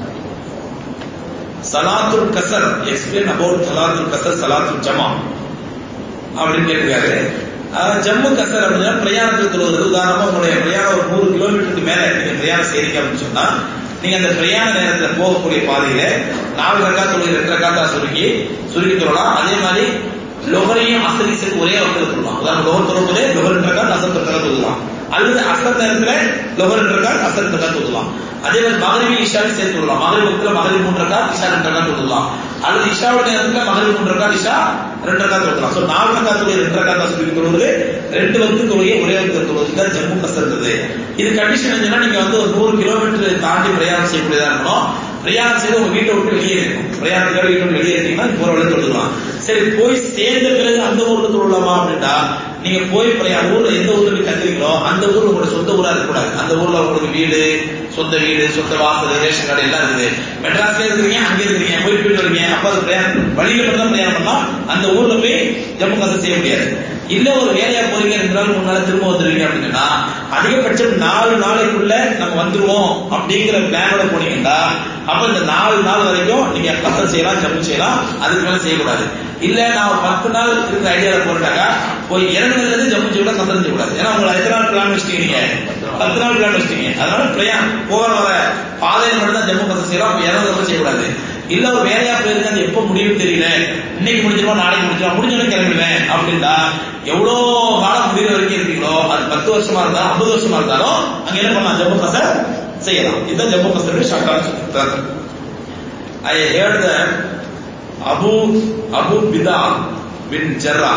சலாத்துல் கசர் எக்ஸ்பிளைன் அபவுட் சலாத்துல் கசர் சலாத்துல் ஜமா அப்படின்னு கேட்டிருக்காரு அதாவது ஜம்மு கசர் அப்படின்னா பிரயாணத்தில் தொழுவது உதாரணமா உங்களுடைய பிரயாணம் ஒரு நூறு கிலோமீட்டருக்கு மேல நீங்க பிரயாணம் செய்றீங்க அப்படின்னு சொன்னா நீங்க அந்த பிரயாண நேரத்துல போகக்கூடிய பாதையில நாலு ரக்கா தொழுகை ரெண்டு ரக்காத்தா சுருக்கி சுருக்கி தொழலாம் அதே மாதிரி லொகரையும் அசரி சேர்த்து ஒரே வகுத்துல தொழலாம் உதாரணம் லொகர் தொழும்போதே லொகர் ரெண்டு ரக்கா அசர் ரெண்டு ரக்கா தொழலாம் அல்லது அசர் நேரத்துல லொகர் ரெண்டு ரக்கா அசர் ரெண்டு ரக்கா தொழலாம் அதே மாதிரி மகரிவி இஷாவில் சேர்த்து கொள்ளலாம் மகரிவி வகுத்துல மகரிவி மூன்று ரக்கா இஷா ரெண்டு ரக்கா தொழலாம் அல்லது இஷாவுடைய நேரத்துல மகரிவி மூன்று ரக்கா இஷா ரெண்டு ரக்கா தொழலாம் சோ நாலு ரக்கா தொழுகை ரெண்டு ரக்கா தான் சொல்லி தொழுவது ரெண்டு வகுத்து தொழுகை ஒரே வகுத்து தொழுவது தான் ஜம்மு கசர்றது இது கண்டிஷன் என்னன்னா நீங்க வந்து ஒரு நூறு கிலோமீட்டர் தாண்டி பிரயாணம் செய்யக்கூடியதா இருக்கணும் பிரயாணம் செய்து உங்க வீட்டை விட்டு வெளியே இருக்கும் பிரயாணத்துக்காக வீட்டை விட்டு வெளியே இருக்கீங்கன்னா போற வழி தொழுதுலாம் சரி போய் சேர்ந்த பிறகு அந்த ஊர்ல தொழலாமா அப்படின்னா நீங்க போய் பிரயாணம் ஊர்ல எந்த ஊர்ல போய் தங்குறீங்களோ அந்த ஊர்ல உங்களோட சொந்த ஊரா இருக்கக்கூடாது அந்த ஊர்ல உங்களுக்கு வீடு சொந்த வீடு சொந்த வாசல் ரேஷன் கார்டு எல்லாம் இருக்குது மெட்ராஸ்ல இருக்கிறீங்க அங்க இருக்கிறீங்க போய் போயிட்டு வரீங்க அப்ப அது பிரயாணம் வழியில மட்டும் தான் பிரயாணம் பண்ணா அந்த ஊர்ல போய் ஜம்மு காசு செய்ய முடியாது இல்ல ஒரு வேலையா போறீங்க ரெண்டு நாள் மூணு நாள் திரும்ப வந்துருவீங்க அப்படின்னா அதிகபட்சம் நாலு நாளைக்குள்ள நம்ம வந்துருவோம் அப்படிங்கிற பிளானோட போனீங்கன்னா அப்ப இந்த நாலு நாள் வரைக்கும் நீங்க கசம் செய்யலாம் ஜம்மு செய்யலாம் அதுக்கு மேல செய்யக்கூடாது இல்ல நான் ஒரு பத்து நாள் இருக்கிற ஐடியால போட்டாக்கா போய் இறங்குனதுல இருந்து ஜம்மு செய்யக்கூடாது கசம் செய்யக்கூடாது ஏன்னா உங்களை எத்தனை நாள் பிளான் வச்சிட்டீங்க நீங்க பத்து நாள் பிளான் வச்சிட்டீங்க அதனால பிரயாணம் போற வர பாதையில மட்டும் தான் ஜம்மு கசம் செய்யலாம் அப்ப இறங்குறத செய்யக்கூடாது இல்ல ஒரு வேலையா போயிருங்க அது எப்ப முடியும் தெரியல இன்னைக்கு முடிஞ்சிருவோம் நாளைக்கு முடிஞ்சிருவோம் முடிஞ்சோடனே கிளம்பிடுவேன் அப்படின்னா எவ்வளவு காலம் முடிகிற வரைக்கும் இருக்கீங்களோ அது பத்து வருஷமா இருந்தாலும் ஐம்பது வருஷமா இருந்தாலும் அங்க என்ன பண்ணலாம் ஜம்மு கசர் செய்யலாம் இதுதான் ஜம்மு கசருடைய short I heard the Abu Abu பிதா bin Jarrah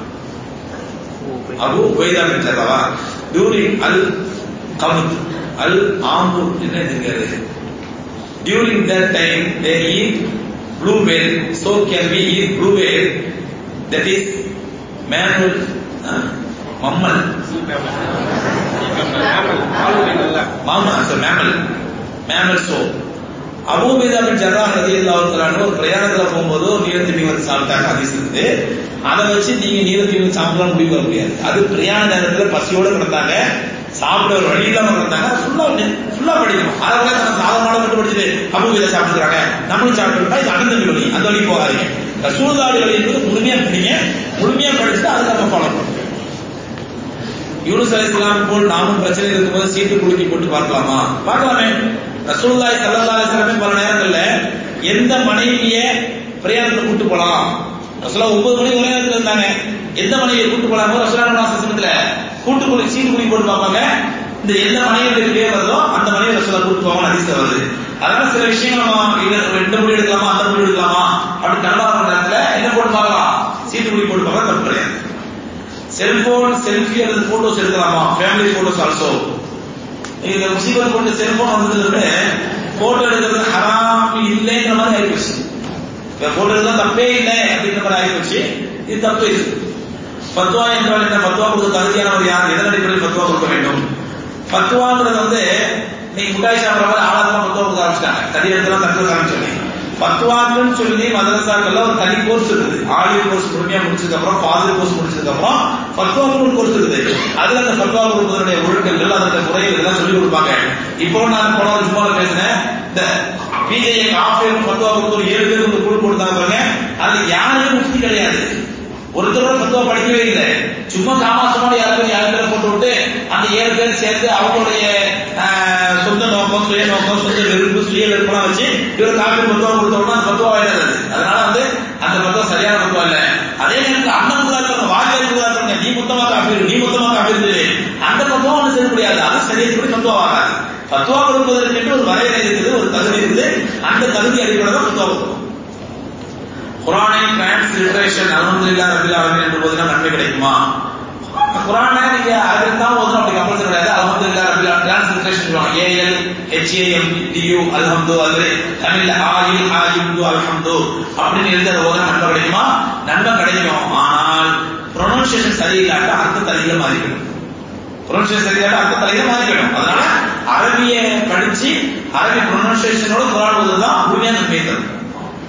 Abu Ubaida bin ஜர்ராவா டியூரிங் அல் கமுத் அல் ஆம்பு என்ன இருக்காரு during that time they eat blue whale so can we eat blue whale that is mammal uh, mammal mammal so mammal mammal so அபூபேதாபின் ஜர்ரா ரதி அல்லாஹ் ஒரு பிரயாணத்துல போகும்போது ஒரு நீலத்தீவி வந்து சாப்பிட்டாங்க அதிஸ் இருந்து அதை வச்சு நீங்க நீலத்தீவி சாப்பிடலாம் முடிவு வர முடியாது அது பிரயாண நேரத்துல பசியோட கிடந்தாங்க சாப்பிட ஒரு வழி இல்லாம இருந்தாங்க ஃபுல்லா ஃபுல்லா படிக்கணும் அதை விட நம்ம சாதமான மட்டும் படிச்சுட்டு அபூபேதா சாப்பிட்டுக்கிறாங்க நம்மளும் சாப்பிட்டுட்டா இது அகந்தமி வழி அந்த வழி போகாதீங்க ரசூல்தாடி வழி என்பது முழுமையா படிங்க முழுமையா படிச்சுட்டு அதை நம்ம ஃபாலோ பண்ணணும் யூனுஸ் அலி இஸ்லாம் போல் நாமும் பிரச்சனை இருக்கும்போது சீட்டு குலுக்கி போட்டு பார்க்கலாமா பார்க்கலாமே ரசூல்லாய் சல்லா அலிஸ்லாமே பல நேரங்கள்ல எந்த மனைவிய பிரயாணத்துல கூட்டு போலாம் ரசூலா ஒன்பது மணி ஒரே நேரத்துல இருந்தாங்க எந்த மனைவியை கூட்டு போலாமோ ரசூலா சமயத்துல கூட்டு குளி சீட்டு குலுக்கி போட்டு பார்ப்பாங்க இந்த எந்த மனைவிகளுக்கு பேர் வருதோ அந்த மனைவி ரசூலா கூட்டு போவாங்க அதிர்ஷ்டம் வருது அதனால சில விஷயங்கள் நம்ம இந்த முடிவு எடுக்கலாமா அந்த முடிவு எடுக்கலாமா அப்படி தண்டவாளம் நேரத்துல என்ன போட்டு பார்க்கலாம் சீட்டு குலுக்கி போட்டு பார்க்கலாம் தப்பு கிடையாது செல்போன் செல்ஃபி அல்லது போட்டோஸ் எடுக்கலாமா ஃபேமிலி போட்டோஸ் ஆல்சோ இந்த முசீபத் கொண்டு செல்போன் வந்ததுல போட்டோ எடுக்கிறது ஹராம் இல்லைங்கிற மாதிரி ஆயிப்போச்சு இப்ப போட்டோ எடுக்கலாம் தப்பே இல்லை அப்படிங்கிற மாதிரி ஆயிப்போச்சு இது தப்பு இது பத்துவா என்றால் என்ன பத்துவா கொடுக்க தகுதியானவர் யார் எதன் அடிப்படையில் பத்துவா கொடுக்க வேண்டும் பத்துவாங்கிறது வந்து நீங்க முட்டாய் சாப்பிட்ற மாதிரி ஆளாதான் பத்துவா கொடுக்க ஆரம்பிச்சிட்டாங்க தனி இடத்துல தடுக்க ஆரம்பிச்சோன்னே பத்துவாக்குன்னு சொல்லி மதரசாக்கள்ல ஒரு தனி கோர்ஸ் இருக்குது ஆலிம் கோர்ஸ் முழுமையா முடிச்சதுக்கு அப்புறம் ஃபாதர் கோர்ஸ் முடிச்சதுக்கு அப்புறம் பத்துவாக்குன்னு கோர்ஸ் இருக்குது அதுல அந்த பத்துவா கொடுப்பதனுடைய ஒழுக்கங்கள் அதோட முறைகள் எல்லாம் சொல்லி கொடுப்பாங்க இப்போ நான் போன ஒரு சும்மா பேசினேன் இந்த பிஜே ஆஃபேர் பத்துவா கொடுத்து ஒரு ஏழு பேர் ஒரு குழு கொடுத்தாங்க பாருங்க அதுல யாருமே முக்தி கிடையாது ஒருத்தரோட பத்துவா படிக்கவே இல்லை சும்மா காமாசமான யாரும் யாரு பேரை போட்டு விட்டு அந்த ஏழு பேர் சேர்த்து அவங்களுடைய சொந்த நோக்கம் சுய நோக்கம் சொந்த வெறுப்பு சுய வெறுப்பெல்லாம் வச்சு இவர் காப்பி பத்துவா கொடுத்தோம்னா அந்த பத்துவா ஆயிடாது அதனால வந்து அந்த பத்துவா சரியான பத்துவா இல்ல அதே நேரத்தில் அண்ணன் இருக்காங்க வாஜியார் இருக்காங்க நீ மொத்தமா காப்பி நீ மொத்தமா காப்பி இருந்தது அந்த பத்துவா ஒண்ணு செய்ய முடியாது அது சரியப்படி பத்துவா ஆகாது பத்துவா கொடுப்பதற்கு ஒரு வரையறை இருக்குது ஒரு தகுதி இருக்குது அந்த தகுதி அடிப்படையில் தான் பத்துவா கொடுக்கணும் குரானை டிரான்ஸ்லிட்ரேஷன் அல்ஹம்துலில்லாஹ் ரபில் ஆலமீன் என்று போதுனா நன்மை கிடைக்குமா குரானை நீங்க அரபில் தான் ஓதணும் அப்படி கம்பல்சரி கிடையாது அல்ஹம்துலில்லாஹ் ரபில் ஆலமீன் டிரான்ஸ்லிட்ரேஷன் சொல்லுவாங்க ஏஎல் ஹெச்ஏஎம் டியூ அல்ஹம்து அது தமிழ்ல ஆயில் ஆயுந்து அல்ஹம்து அப்படின்னு எழுதி அதை ஓதுனா நன்மை கிடைக்குமா நன்மை கிடைக்கும் ஆனால் ப்ரொனன்சியேஷன் சரியில்லாட்ட அர்த்த தலையில மாறிக்கணும் ப்ரொனன்சியேஷன் சரியில்லாட்ட அர்த்த தலையில மாறிக்கணும் அதனால அரபிய படிச்சு அரபி ப்ரொனன்சியேஷனோட குரான் ஓதுதான் முழுமையான நன்மை தரும்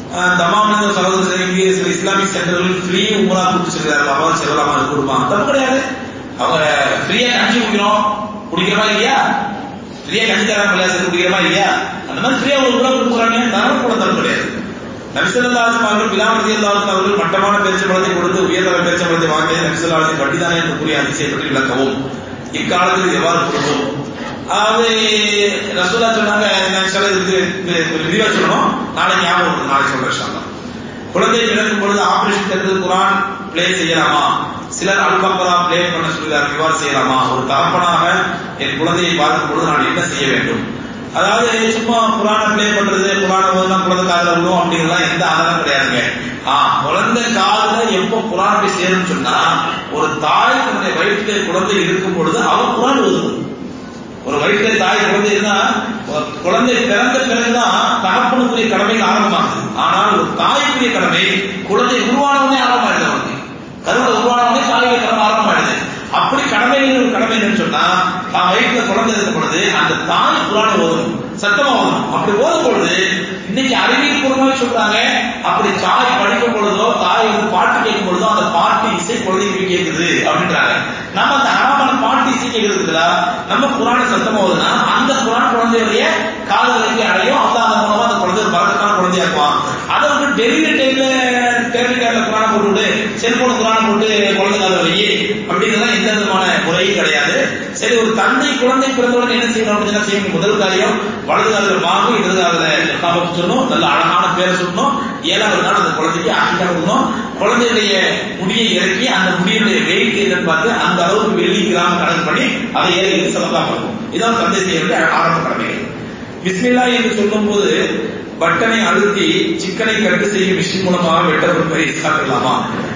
தமாமிந்த சகோதரர் இங்கே சில இஸ்லாமிக் சென்டர்கள் ஃப்ரீ உமரா கொடுத்து சொல்றாரு அவன் செல்லலாமா அது கொடுமா தப்பு கிடையாது அவங்க ஃப்ரீயா கஞ்சி குடிக்கிறோம் குடிக்கிறோமா இல்லையா ஃப்ரீயா கஞ்சி தராங்க இல்லையா சரி குடிக்கிறோமா இல்லையா அந்த மாதிரி ஃப்ரீயா ஒரு உணவு கொடுக்குறாங்க தாராள கூட தப்பு கிடையாது நபிசல்லாசம் அவர்கள் பிலாமதி அல்லாஹ் அவர்கள் மட்டமான பேச்சம்பளத்தை கொடுத்து உயர்தர பேச்சம்பளத்தை வாங்கிய நபிசல்லாசின் வட்டிதானே என்று கூறிய அதிசயப்பட்டு விளக்கவும் இக்காலத்தில் எவ்வாறு பொருந்தும் அதாவது ரசூலா சொன்னாங்க நான் சில இதுக்கு விரிவா சொல்லணும் நாளைக்கு ஞாபகம் இருக்கும் நாளைக்கு சொல்றேன் இன்ஷா குழந்தை பிறக்கும் பொழுது ஆபரேஷன் தேர்ந்து குரான் பிளே செய்யலாமா சிலர் அல்பக்கரா பிளே பண்ண சொல்கிறார் இவ்வாறு செய்யலாமா ஒரு தகப்பனாக என் குழந்தையை பார்க்கும் பொழுது நான் என்ன செய்ய வேண்டும் அதாவது சும்மா குரான பிளே பண்றது குரான ஓதுனா குழந்தை காதுல விடும் அப்படிங்கலாம் எந்த ஆதாரம் கிடையாதுங்க ஆ குழந்தை காதுல எப்போ குரான் போய் சேரும்னு சொன்னா ஒரு தாய் தன்னுடைய வயிற்றிலே குழந்தை இருக்கும் பொழுது அவன் குரான் ஓதுது ஒரு வயிற்றிலே தாய் குழந்தை இருந்தா குழந்தை பிறந்த பிறகுதான் தகப்பனுக்குரிய கடமைகள் ஆரம்பமாகுது ஆனால் ஒரு தாய்க்குரிய கடமை குழந்தை உருவானவனே ஆரம்பமாயிடுது அவனுக்கு கருவில் உருவானவனே தாயுடைய கடமை ஆரம்பமாயிடுது அப்படி கடமைகள் ஒரு கடமை என்னன்னு சொன்னா தான் வயிற்றுல குழந்தை இருக்கும் பொழுது அந்த தாய் குரானை ஓதணும் சத்தமா ஓதணும் அப்படி ஓதும் பொழுது இன்னைக்கு அறிவியல் பூர்வமாக சொல்றாங்க அப்படி தாய் படிக்கும் பொழுதோ தாய் வந்து பாட்டு கேட்கும் பொழுதோ அந்த பாட்டு இசை குழந்தைக்கு கேட்குது அப்படின்றாங்க நம்ம அந்த அறாமான பாட்டு இசை கேட்கறதுக்குல நம்ம குரானை சத்தமா ஓதுனா அந்த குரான் குழந்தையுடைய காதலுக்கு அடையும் அந்த அந்த மூலமா அந்த குழந்தை ஒரு பழக்கத்தான குழந்தையா இருப்பான் அதை வந்து டெலிவரி டைம்ல டெலிவரி டைம்ல குரானை போட்டு விட்டு செல்போன் குரானை போட்டு குழந்தை காதல வை அப்படிங்கிறதுலாம் எந்த விதமான முறையும் கிடையாது சரி ஒரு தந்தை குழந்தை பிறந்தவுடன் என்ன செய்யணும் அப்படின்னு செய்யணும் முதல் காரியம் வலது காலில் வாங்கும் இடது காலில் காபத்து சொல்லணும் நல்ல அழகான பேரை சொல்லணும் ஏழாவது நாள் அந்த குழந்தைக்கு ஆக்கிட்டா கொடுக்கணும் குழந்தையுடைய முடியை இறக்கி அந்த முடியுடைய வெயிட் என்னன்னு பார்த்து அந்த அளவுக்கு வெள்ளி கிராம் கணக்கு பண்ணி அதை ஏறி செலவா பார்க்கும் இதான் தந்தை செய்ய வேண்டிய ஆரம்ப கடமைகள் பிஸ்மில்லா என்று சொல்லும் போது பட்டனை அழுத்தி சிக்கனை கட்டு செய்யும் மிஷின் மூலமாக வெட்ட பொருட்களை சாப்பிடலாமா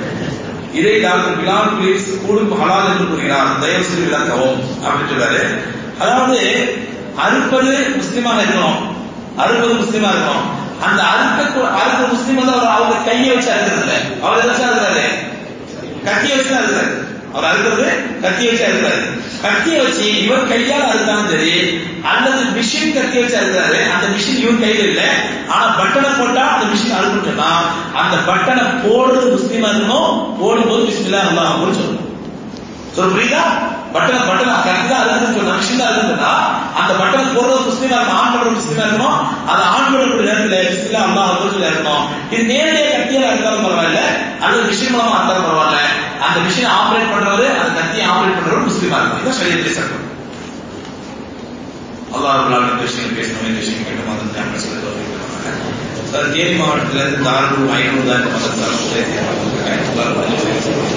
இதை டாக்டர் பிலால் பிலிப்ஸ் கூடும் ஹலால் என்று கூறுகிறார் தயவு செய்து விளக்கவும் அப்படின்னு சொல்றாரு அதாவது அறுப்பது முஸ்லீமாக இருக்கணும் அறுப்பது முஸ்லீமா இருக்கணும் அந்த அறுக்க அறுக்க முஸ்லீம் வந்து அவர் அவங்க கையை வச்சு அறுக்கிறது இல்ல அவர் எதை வச்சு அறுக்கிறாரு கத்தியை வச்சு தான் அறுக்கிறாரு அவர் அறுக்கிறது கத்தியை வச்சு அறுக்கிறாரு கத்தியை வச்சு இவர் கையால் அறுத்தாலும் சரி அல்லது மிஷின் கத்தி வச்சு அறுக்கிறாரு அந்த மிஷின் இவன் கையில இல்ல ஆனா பட்டனை போட்டா அந்த மிஷின் அறுக்கும் சொன்னா அந்த பட்டனை போடுறது முஸ்லீமா இருக்கணும் போடும்போது பிஸ்மில்லா அல்லா அப்படின்னு சொல்லணும் சொல்ல புரியுதா பட்டனை பட்டனை கத்தி தான் அறுக்குன்னு சொன்னா மிஷின் தான் அறுக்குன்னு சொன்னா அந்த பட்டனை போடுறது முஸ்லீமா இருக்கணும் ஆண் பண்றது முஸ்லீமா இருக்கணும் அந்த ஆண் பண்ணக்கூடிய நேரத்துல பிஸ்மில்லா அல்லா அப்படின்னு சொல்லி இருக்கணும் இது நேரடியாக கத்தியால இருந்தாலும் பரவாயில்ல அல்லது மிஷின் மூலமா இருந்தாலும் பரவாயில்ல அந்த மிஷினை ஆபரேட் பண்றவர் அந்த கத்தியை ஆபரேட் பண்றவர் முஸ்லீமா இருக்கணும் இதான் சரியத்திலே சட்டம் அல்லாஹ் ரபுல்லாவின் விஷயங்கள் பேசணும் இந்த விஷயம் கேட்ட மாதிரி அமல் சொல்ல தோல்வி தேனி மாவட்டத்திலிருந்து தாரூர் ஐநூறு தான் மதத்தால்